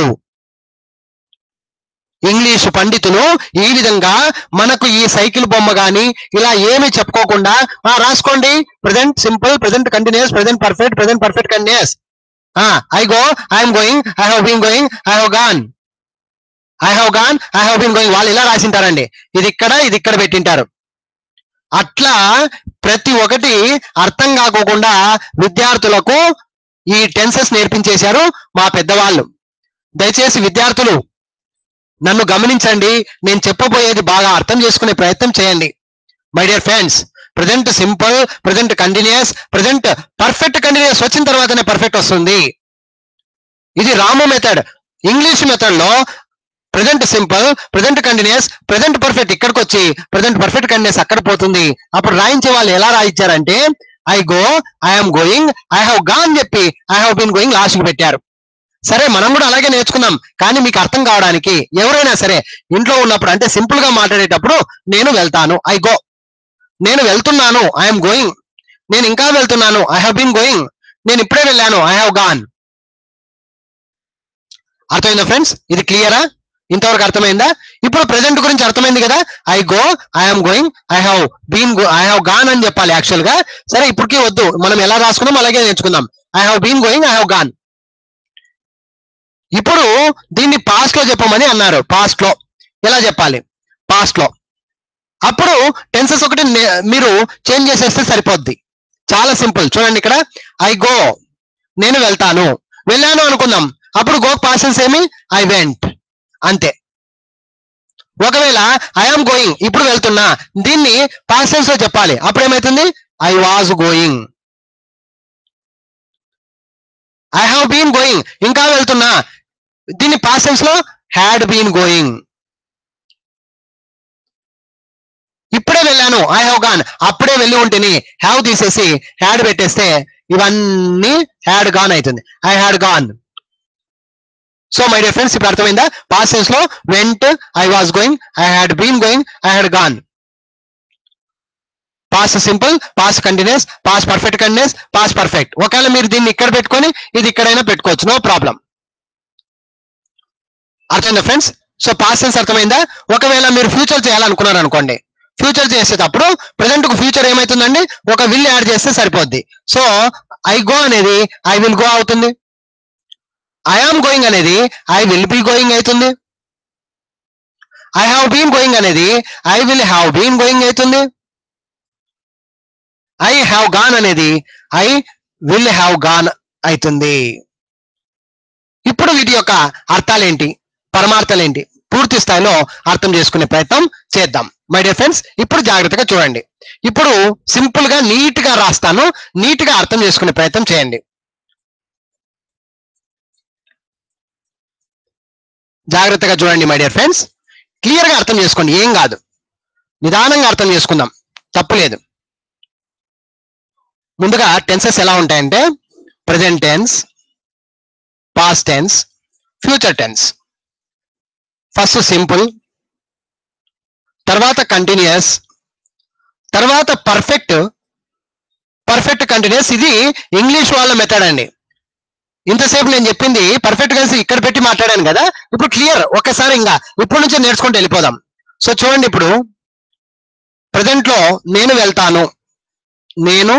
[SPEAKER 1] ఇంగ్లీషు పండితులు ఈ విధంగా మనకు ఈ సైకిల్ బొమ్మ గాని ఇలా ఏమి చెప్పుకోకుండా ఆ, రాసుకోండి present simple present continuous present perfect present perfect continuous I go I'm going I have been going I have gone I have gone I have been going వాళ్ళు ఇలా రాసింటారండి ఇది ఇక్కడ ఇది ఇక్కడ పెట్టింటారు అట్లా ప్రతి ఒక్కటి అర్థం కాకోకుండా విద్యార్థులకు ఈ టెన్సెస్ నేర్పించేశారు మా పెద్దవాళ్ళు దయచేసి విద్యార్థులు నన్ను గమనించండి నేను చెప్పబోయేది బాగా అర్థం చేసుకునే ప్రయత్నం చేయండి my dear friends present simple present continuous present perfect continuous వచ్చిన తర్వాతనే పర్ఫెక్ట్ వస్తుంది ఇది రాము మెథడ్ ఇంగ్లీష్ మెథడ్ లో present simple present continuous present perfect ఇక్కడికి వచ్చి ప్రజెంట్ పర్ఫెక్ట్ కంటిన్యూస్ అక్కడ పోతుంది అప్పుడు రాయించే వాళ్ళు ఎలా రాయించారంటే I go I'm going I have gone చెప్పి I have been going last కి పెట్టారు సరే మనం కూడా అలాగే నేర్చుకున్నాం కానీ మీకు అర్థం కావడానికి ఎవరైనా సరే ఇంట్లో ఉన్నప్పుడు అంటే సింపుల్ గా మాట్లాడేటప్పుడు నేను వెళ్తాను ఐ గో నేను వెళ్తున్నాను ఐఎమ్ గోయింగ్ నేను ఇంకా వెళ్తున్నాను ఐ హావ్ బీన్ గోయింగ్ నేను ఇప్పుడే వెళ్ళాను ఐ హావ్ గాన్ అర్థమైందా ఫ్రెండ్స్ ఇది క్లియరా ఇంతవరకు అర్థమైందా ఇప్పుడు ప్రెసెంట్ గురించి అర్థమైంది కదా I go I'm going I have been I have gone అని చెప్పాలి యాక్చువల్ గా సరే ఇప్పటికీ వద్దు మనం ఎలా రాసుకున్నాం అలాగే నేర్చుకుందాం I have been going I have gone ఇప్పుడు దీన్ని పాస్ట్ లో చెప్పమని అన్నారు పాస్ట్ లో ఎలా చెప్పాలి పాస్ట్ లో అప్పుడు టెన్సెస్ ఒకటి నే- మీరు చేంజ్ చేసేస్తే సరిపోద్ది చాలా సింపుల్ చూడండి ఇక్కడ ఐ గో నేను వెళ్తాను వెళ్ళాను అనుకుందాం అప్పుడు గో పాసెన్స్ ఏమి ఐ వెంట్ అంతే ఒకవేళ ఐఆమ్ గోయింగ్ ఇప్పుడు వెళ్తున్నా దీన్ని పాసెన్స్ లో చెప్పాలి అప్పుడు ఏమైతుంది I was going I have been going ఇంకా వెళ్తున్నా దీన్ని పాసెన్స్ లో హ్యాడ్ బీన్ గోయింగ్ ఇప్పుడే వెళ్ళాను ఐ హావ్ గాన్ అప్పుడే వెళ్ళి ఉంటేని హ్యావ్ తీసేసి హ్యాడ్ పెట్టేస్తే ఇవన్నీ హ్యాడ్ గాన్ అవుతుంది I had gone so my dear friends ఇప్పుడు అర్థమైందా పాస్ సెన్స్ లో went I was going I had been going I had gone past simple past continuous past perfect continuous past perfect ఒకవేళ మీరు దీన్ని ఇక్కడ పెట్టుకొని ఇది ఇక్కడైనా పెట్టుకోవచ్చు నో ప్రాబ్లం అర్థమైందా ఫ్రెండ్స్ సో పాస్ సెన్స్ అర్థమైందా ఒకవేళ మీరు ఫ్యూచర్ చేయాలనుకున్నారు అనుకోండి ఫ్యూచర్ చేసేటప్పుడు ప్రజెంట్ కు ఫ్యూచర్ ఏమైతుందండి ఒక విల్ యాడ్ చేస్తే సరిపోద్ది సో ఐ గో అనేది ఐ విల్ గో అవుతుంది ఐ ఆమ్ గోయింగ్ అనేది ఐ విల్ బి గోయింగ్ అవుతుంది ఐ హావ్ బీన్ గోయింగ్ అనేది I will have been going అవుతుంది ఐ హ్యావ్ గాన్ అనేది ఐ విల్ హ్యావ్ గాన్ అవుతుంది ఇప్పుడు వీటి యొక్క అర్థాలేంటి పరమార్థాలేంటి పూర్తి స్థాయిలో అర్థం చేసుకునే ప్రయత్నం చేద్దాం మై డియర్ ఫ్రెండ్స్ ఇప్పుడు జాగ్రత్తగా చూడండి ఇప్పుడు సింపుల్ గా నీట్ గా రాస్తాను నీట్ గా అర్థం చేసుకునే ప్రయత్నం చేయండి జాగ్రత్తగా చూడండి మై డియర్ ఫ్రెండ్స్ క్లియర్ గా అర్థం చేసుకోండి ఏం కాదు నిదానంగా అర్థం చేసుకుందాం తప్పులేదు ముందుగా టెన్సెస్ ఎలా ఉంటాయంటే present tense past tense future tense first simple తర్వాత కంటిన్యూస్ తర్వాత పర్ఫెక్ట్ పర్ఫెక్ట్ కంటిన్యూస్ ఇది ఇంగ్లీష్ వాళ్ళ మెథడ్ అండి ఇంతసేపు నేను చెప్పింది పర్ఫెక్ట్ కలిసి ఇక్కడ పెట్టి మాట్లాడాను కదా ఇప్పుడు క్లియర్ ఒక్కసారి ఇంకా ఇప్పటి నుంచి నేర్చుకుంటూ వెళ్ళిపోదాం సో చూడండి ఇప్పుడు ప్రజెంట్ లో నేను వెళ్తాను నేను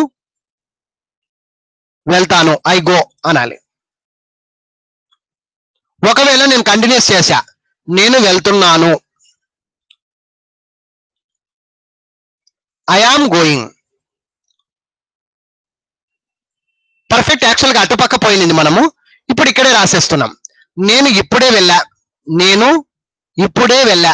[SPEAKER 1] వెళ్తాను ఐ గో అనాలి ఒకవేళ నేను కంటిన్యూస్ చేశా నేను వెళ్తున్నాను I am going perfect actual గా అటుపక్క పోయింది మనము ఇప్పుడు ఇక్కడే రాసేస్తున్నాం నేను ఇప్పుడే వెళ్ళా నేను ఇప్పుడే వెళ్ళా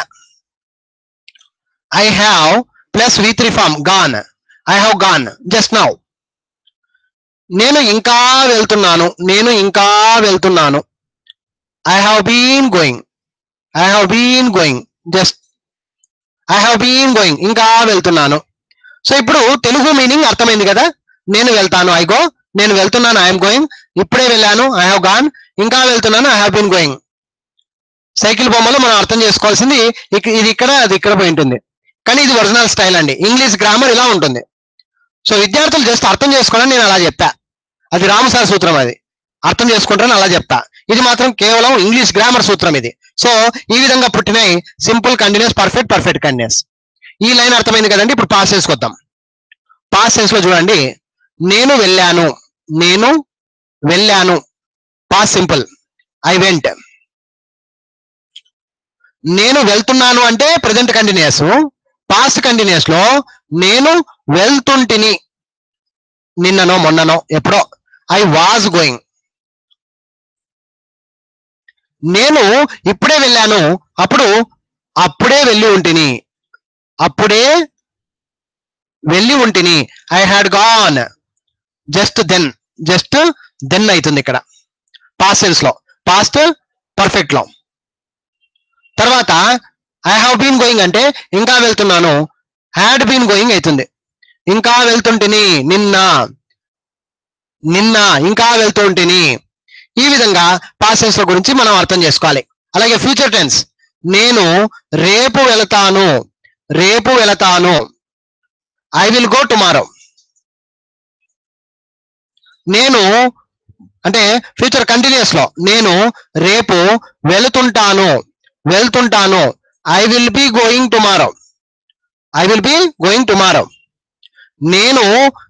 [SPEAKER 1] I have plus V three form gone I have gone just now నేను ఇంకా వెళ్తున్నాను నేను ఇంకా వెళ్తున్నాను I have been going I have been going just I have been going ఇంకా వెళ్తున్నాను సో ఇప్పుడు తెలుగు మీనింగ్ అర్థమైంది కదా నేను వెళ్తాను ఐ గో నేను వెళ్తున్నాను ఐఎమ్ గోయింగ్ ఇప్పుడే వెళ్ళాను ఐ హావ్ గాన్ ఇంకా వెళ్తున్నాను I have been going cycle బొమ్మలో మనం అర్థం చేసుకోవాల్సింది ఇక- ఇది ఇక్కడ అది ఇక్కడ పోయి ఉంటుంది కానీ ఇది ఒరిజినల్ స్టైల్ అండి ఇంగ్లీష్ గ్రామర్ ఇలా ఉంటుంది సో విద్యార్థులు జస్ట్ అర్థం చేసుకోవడం నేను అలా చెప్పా అది రామసార్ సూత్రం అది అర్థం చేసుకుంటారని అలా చెప్తా ఇది మాత్రం కేవలం ఇంగ్లీష్ గ్రామర్ సూత్రం ఇది సో ఈ విధంగా పుట్టినాయి simple continuous perfect perfect continuous ఈ లైన్ అర్థమైంది కదండి ఇప్పుడు పాస్ సెన్స్ వద్దాం పాస్ సెన్స్ లో చూడండి నేను వెళ్ళాను నేను వెళ్ళాను పాస్ సింపుల్ ఐ వెంట్ నేను వెళ్తున్నాను అంటే ప్రజెంట్ కంటిన్యూస్ పాస్ట్ కంటిన్యూస్ లో నేను వెళ్తుంటిని నిన్ననో మొన్ననో ఎప్పుడో ఐ వాజ్ గోయింగ్ నేను ఇప్పుడే వెళ్ళాను అప్పుడు అప్పుడే వెళ్ళి ఉంటిని అప్పుడే వెళ్ళి ఉంటిని I had gone just then just then అవుతుంది ఇక్కడ పాస్ట్ సెన్స్ లో పాస్ట్ పర్ఫెక్ట్ లో తర్వాత ఐ హావ్ బీన్ గోయింగ్ అంటే ఇంకా వెళ్తున్నాను హ్యాడ్ బీన్ గోయింగ్ అవుతుంది ఇంకా వెళ్తుంటిని నిన్న నిన్న ఇంకా వెళ్తుంటిని ఈ విధంగా పాసెస్ గురించి మనం అర్థం చేసుకోవాలి అలాగే ఫ్యూచర్ టెన్స్ నేను రేపు వెళతాను రేపు వెళతాను ఐ విల్ గో టుమారో నేను అంటే ఫ్యూచర్ కంటిన్యూస్ లో నేను రేపు వెళుతుంటాను వెళ్తుంటాను I will be going tomorrow I will be going tomorrow నేను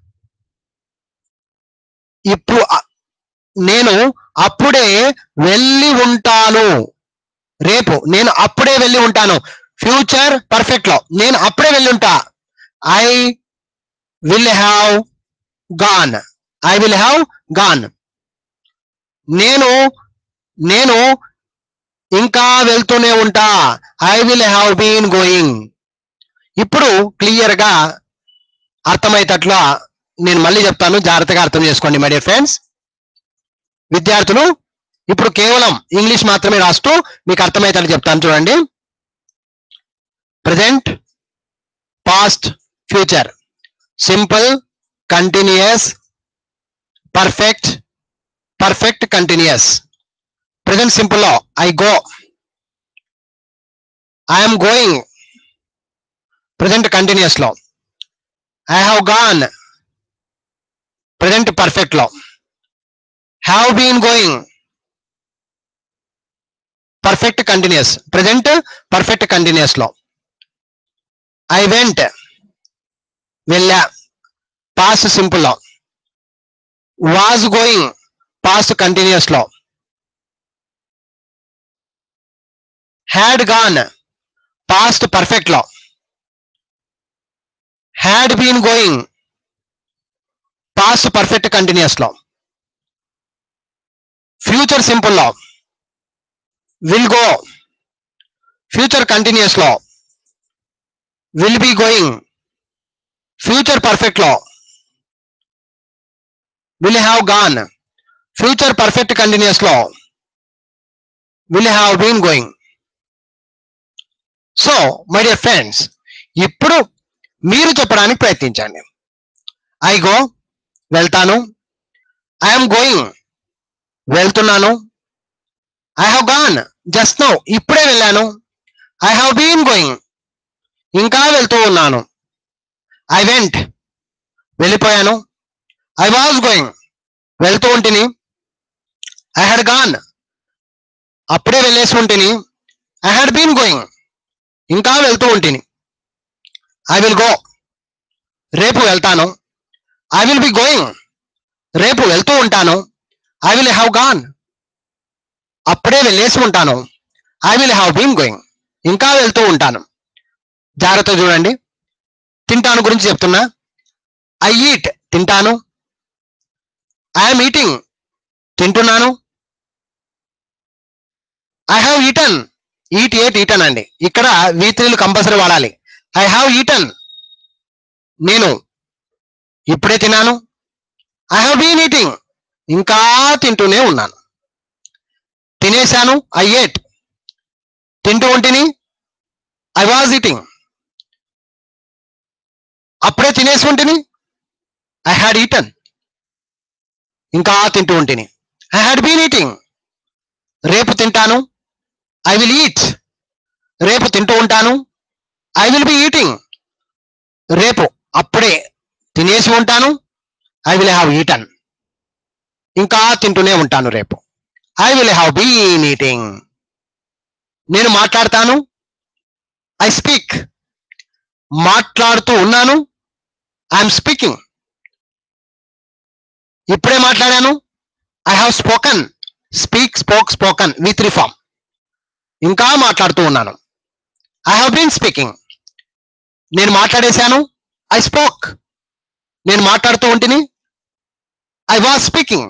[SPEAKER 1] ఇప్పుడు అ- నేను అప్పుడే వెళ్ళి ఉంటాను రేపు నేను అప్పుడే వెళ్ళి ఉంటాను ఫ్యూచర్ పర్ఫెక్ట్ లో నేను అప్పుడే వెళ్ళి ఉంటా I will have gone I will have gone నేను నేను ఇంకా వెళ్తూనే ఉంటా I will have been going ఇప్పుడు క్లియర్ గా అర్థమయ్యేటట్లా నేను మళ్ళీ చెప్తాను జాగ్రత్తగా అర్థం చేసుకోండి మై డియర్ ఫ్రెండ్స్ విద్యార్థులు ఇప్పుడు కేవలం ఇంగ్లీష్ మాత్రమే రాస్తూ మీకు అర్థమయ్యేటట్టు చెప్తాను చూడండి present past future simple continuous perfect perfect continuous present simple లో I go I'm going present continuous లో I have gone present perfect లో have been going perfect continuous present perfect continuous లో ఐ వెంట్ వెళ్ళా past simple లో was going past continuous లో had gone past perfect లో had been going past perfect continuous లో future simple లో will go future continuous లో will be going future perfect లో will have gone future perfect continuous లో will have been going so my dear friends ఇప్పుడు మీరు చెప్పడానికి ప్రయత్నించండి I go వెళ్తాను ఐఎమ్ గోయింగ్ వెళ్తున్నాను I have gone just now ఇప్పుడే వెళ్ళాను ఐ హావ్ బీన్ గోయింగ్ ఇంకా వెళ్తూ ఉన్నాను ఐ వెంట్ వెళ్ళిపోయాను ఐ వాజ్ గోయింగ్ వెళ్తూ ఉంటిని ఐ హ్యాడ్ గాన్ అప్పుడే వెళ్ళేసి ఉంటిని ఐ హ్యాడ్ బీన్ గోయింగ్ ఇంకా వెళ్తూ ఉంటిని ఐ విల్ గో రేపు వెళ్తాను ఐ విల్ బి గోయింగ్ రేపు వెళ్తూ ఉంటాను ఐ విల్ హ్యావ్ గాన్ అప్పుడే వెళ్ళేసి ఉంటాను I will have been going ఇంకా వెళ్తూ ఉంటాను జాగ్రత్త చూడండి తింటాను గురించి చెప్తున్నా ఐ ఈట్ తింటాను ఐఎమ్ ఈటింగ్ తింటున్నాను I have eaten eat ate eaten అండి ఇక్కడ వీ త్రీలు కంపల్సరీ వాడాలి ఐ హ్యావ్ ఈటన్ నేను ఇప్పుడే తిన్నాను ఐ హ్యావ్ బీన్ ఈటింగ్ ఇంకా తింటూనే ఉన్నాను తినేశాను ఐ ఏట్ తింటూ ఉంటిని ఐ వాజ్ ఈటింగ్ అప్పుడే తినేసి ఉంటిని ఐ హ్యాడ్ ఈటన్ ఇంకా తింటూ ఉంటిని ఐ హ్యాడ్ బీన్ ఈటింగ్ రేపు తింటాను ఐ విల్ ఈట్ రేపు తింటూ ఉంటాను ఐ విల్ బి ఈటింగ్ రేపు అప్పుడే తినేసి ఉంటాను ఐ విల్ హ్యావ్ ఈటన్ ఇంకా తింటూనే ఉంటాను రేపు I will have been eating నేను మాట్లాడతాను ఐ స్పీక్ మాట్లాడుతూ ఉన్నాను ఐఎమ్ స్పీకింగ్ ఇప్పుడే మాట్లాడాను I have spoken speak spoke spoken V three form ఇంకా మాట్లాడుతూ ఉన్నాను ఐ హావ్ బీన్ స్పీకింగ్ నేను మాట్లాడేశాను ఐ స్పోక్ నేను మాట్లాడుతూ ఉంటిని ఐ వాజ్ స్పీకింగ్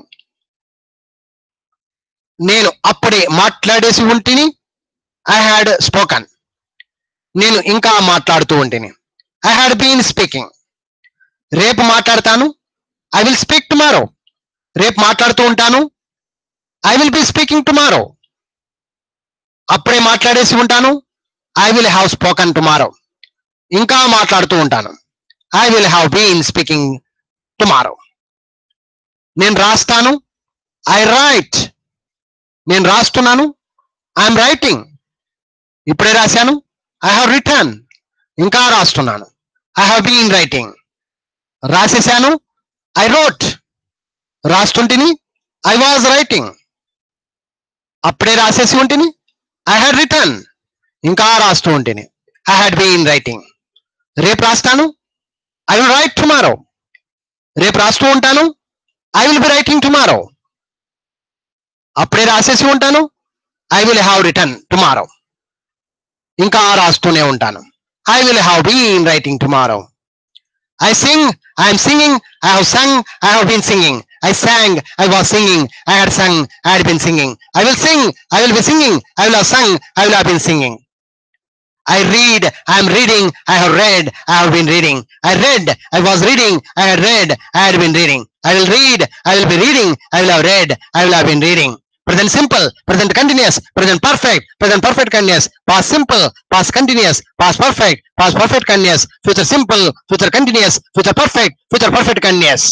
[SPEAKER 1] నేను అప్పుడే మాట్లాడేసి ఉంటిని ఐ హ్యాడ్ స్పోకన్ నేను ఇంకా మాట్లాడుతూ ఉంటిని ఐ హ్యాడ్ బీన్ స్పీకింగ్ రేపు మాట్లాడతాను ఐ విల్ స్పీక్ టుమారో రేపు మాట్లాడుతూ ఉంటాను I will be speaking tomorrow అప్పుడే మాట్లాడేసి ఉంటాను I will have spoken tomorrow ఇంకా మాట్లాడుతూ ఉంటాను I will have been speaking tomorrow నేను రాస్తాను ఐ రైట్ నేను రాస్తున్నాను ఐఎమ్ రైటింగ్ ఇప్పుడే రాశాను ఐ హావ్ రిటర్న్ ఇంకా రాస్తున్నాను ఐ హావ్ బీన్ రైటింగ్ రాసేశాను ఐ రోట్ రాస్తుంటిని ఐ వాజ్ రైటింగ్ అప్పుడే రాసేసి ఉంటిని ఐ హ్యాడ్ రిటర్న్ ఇంకా రాస్తూ ఉంటిని ఐ హ్యాడ్ బీన్ రైటింగ్ రేపు రాస్తాను ఐ విల్ రైట్ టుమారో రేపు రాస్తూ ఉంటాను I will be writing tomorrow అప్పుడే రాసేసి ఉంటాను I will have written tomorrow ఇంకా రాస్తూనే ఉంటాను I will have been writing tomorrow I sing I'm singing I have sung I have been singing I sang I was singing I had sung I had been singing I will sing I will be singing I will have sung I will have been singing I read, I am reading, I have read, I have been reading. I read, I was reading, I had read, I had been reading. I will read, I will be reading, I will have read, I will have been reading. Present simple, present continuous, present perfect, present perfect continuous, past simple, past continuous, past perfect, past perfect continuous, future simple, future continuous, future perfect, future perfect continuous.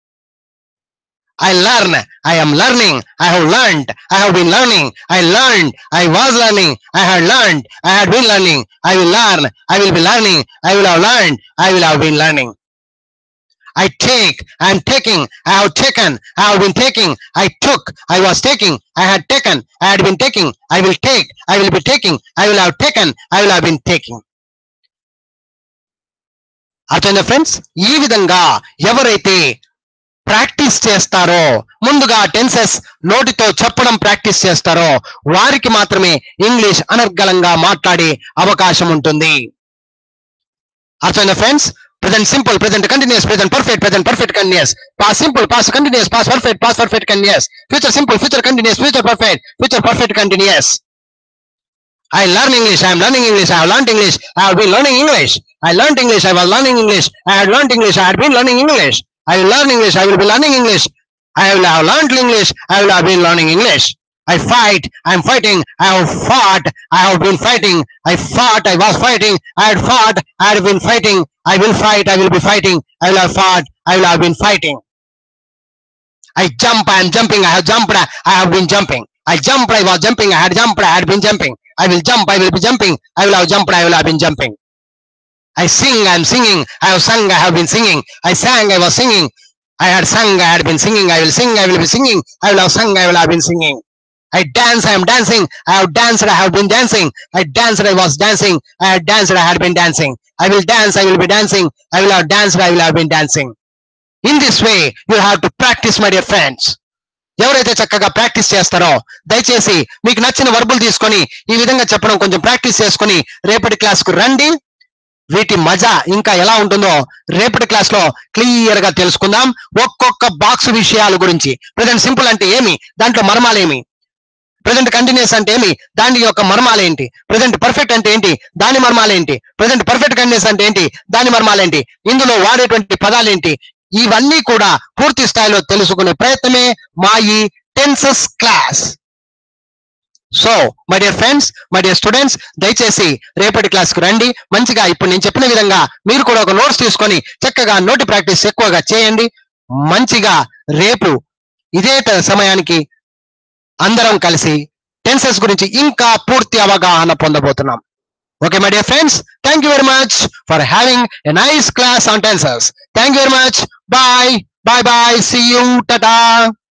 [SPEAKER 1] I learn, I am learning, I have learned, I have been learning, I learned, I was learning, I had learned, I had been learning, I will learn, I will be learning, I will have learned, I will have been learning. I take, I am taking, I have taken, I have been taking, I took, I was taking, I had taken, I had been taking, I will take, I will be taking, I will have taken, I will have been taking. అర్థమైందా friends ఈ విధంగా ఎవరైతే practice చేస్తారో ముందుగా tenses నోటితో చెప్పడం practice చేస్తారో వారికి మాత్రమే ఇంగ్లీష్ అనర్గళంగా మాట్లాడే అవకాశం ఉంటుంది అర్థమైందా friends present simple present continuous present perfect present perfect continuous past simple past continuous past perfect past perfect continuous future simple future continuous future perfect future perfect continuous I learn English. I am learning English. I have learned English. I have been learning English. I learned English. I was learning English. I had learned English. I had been learning English. I will learn English. I will be learning English. I will have learned English. I will have been learning English. I fight. I am fighting. I have fought. I have been fighting. I fought. I was fighting. I had fought. I had been fighting. I will fight. I will be fighting. I will have fought. I will have been fighting. I jump. I am jumping. I have jumped. I have been jumping. I jumped. I was jumping. I had jumped. I had been jumping. I will jump. I will be jumping. I will have jumped. I will have been jumping. I sing. I am singing. I have sung. I have been singing. I sang. I was singing. I had sung. I had been singing. I will sing. I will be singing. I will have sung. I will have been singing. I dance. I am dancing. I have danced. I have been dancing. I danced. I was dancing. I had danced. I had been dancing. I will dance. I will be dancing. I will have danced. I will have been dancing. In this way, you have to practice, my dear friends. ఎవరైతే చక్కగా practice చేస్తారో దయచేసి మీకు నచ్చిన వర్బులు తీసుకొని ఈ విధంగా చెప్పడం కొంచెం ప్రాక్టీస్ చేసుకొని రేపటి క్లాస్ కు రండి వీటి మజా ఇంకా ఎలా ఉంటుందో రేపటి క్లాస్ లో క్లియర్ గా తెలుసుకుందాం ఒక్కొక్క బాక్స్ విషయాల గురించి ప్రజెంట్ సింపుల్ అంటే ఏమి దాంట్లో మర్మాలేమి ప్రజెంట్ కంటిన్యూస్ అంటే ఏమి దాని యొక్క మర్మాలేంటి ప్రజెంట్ పర్ఫెక్ట్ అంటే ఏంటి దాని మర్మాలేంటి ప్రజెంట్ పర్ఫెక్ట్ కంటిన్యూస్ అంటే ఏంటి దాని మర్మాలేంటి ఇందులో వాడేటువంటి పదాలేంటి ఇవన్నీ కూడా పూర్తి స్థాయిలో తెలుసుకునే ప్రయత్నమే మా ఈ tenses class so my dear friends my dear students దయచేసి రేపటి క్లాస్ కు రండి మంచిగా ఇప్పుడు నేను చెప్పిన విధంగా మీరు కూడా ఒక నోట్స్ తీసుకొని చక్కగా నోటి ప్రాక్టీస్ ఎక్కువగా చేయండి మంచిగా రేపు ఇదే ట- సమయానికి అందరం కలిసి టెన్సెస్ గురించి ఇంకా పూర్తి అవగాహన పొందబోతున్నాం okay my dear friends thank you very much for having a nice class on tenses thank you very much bye bye bye see you Tata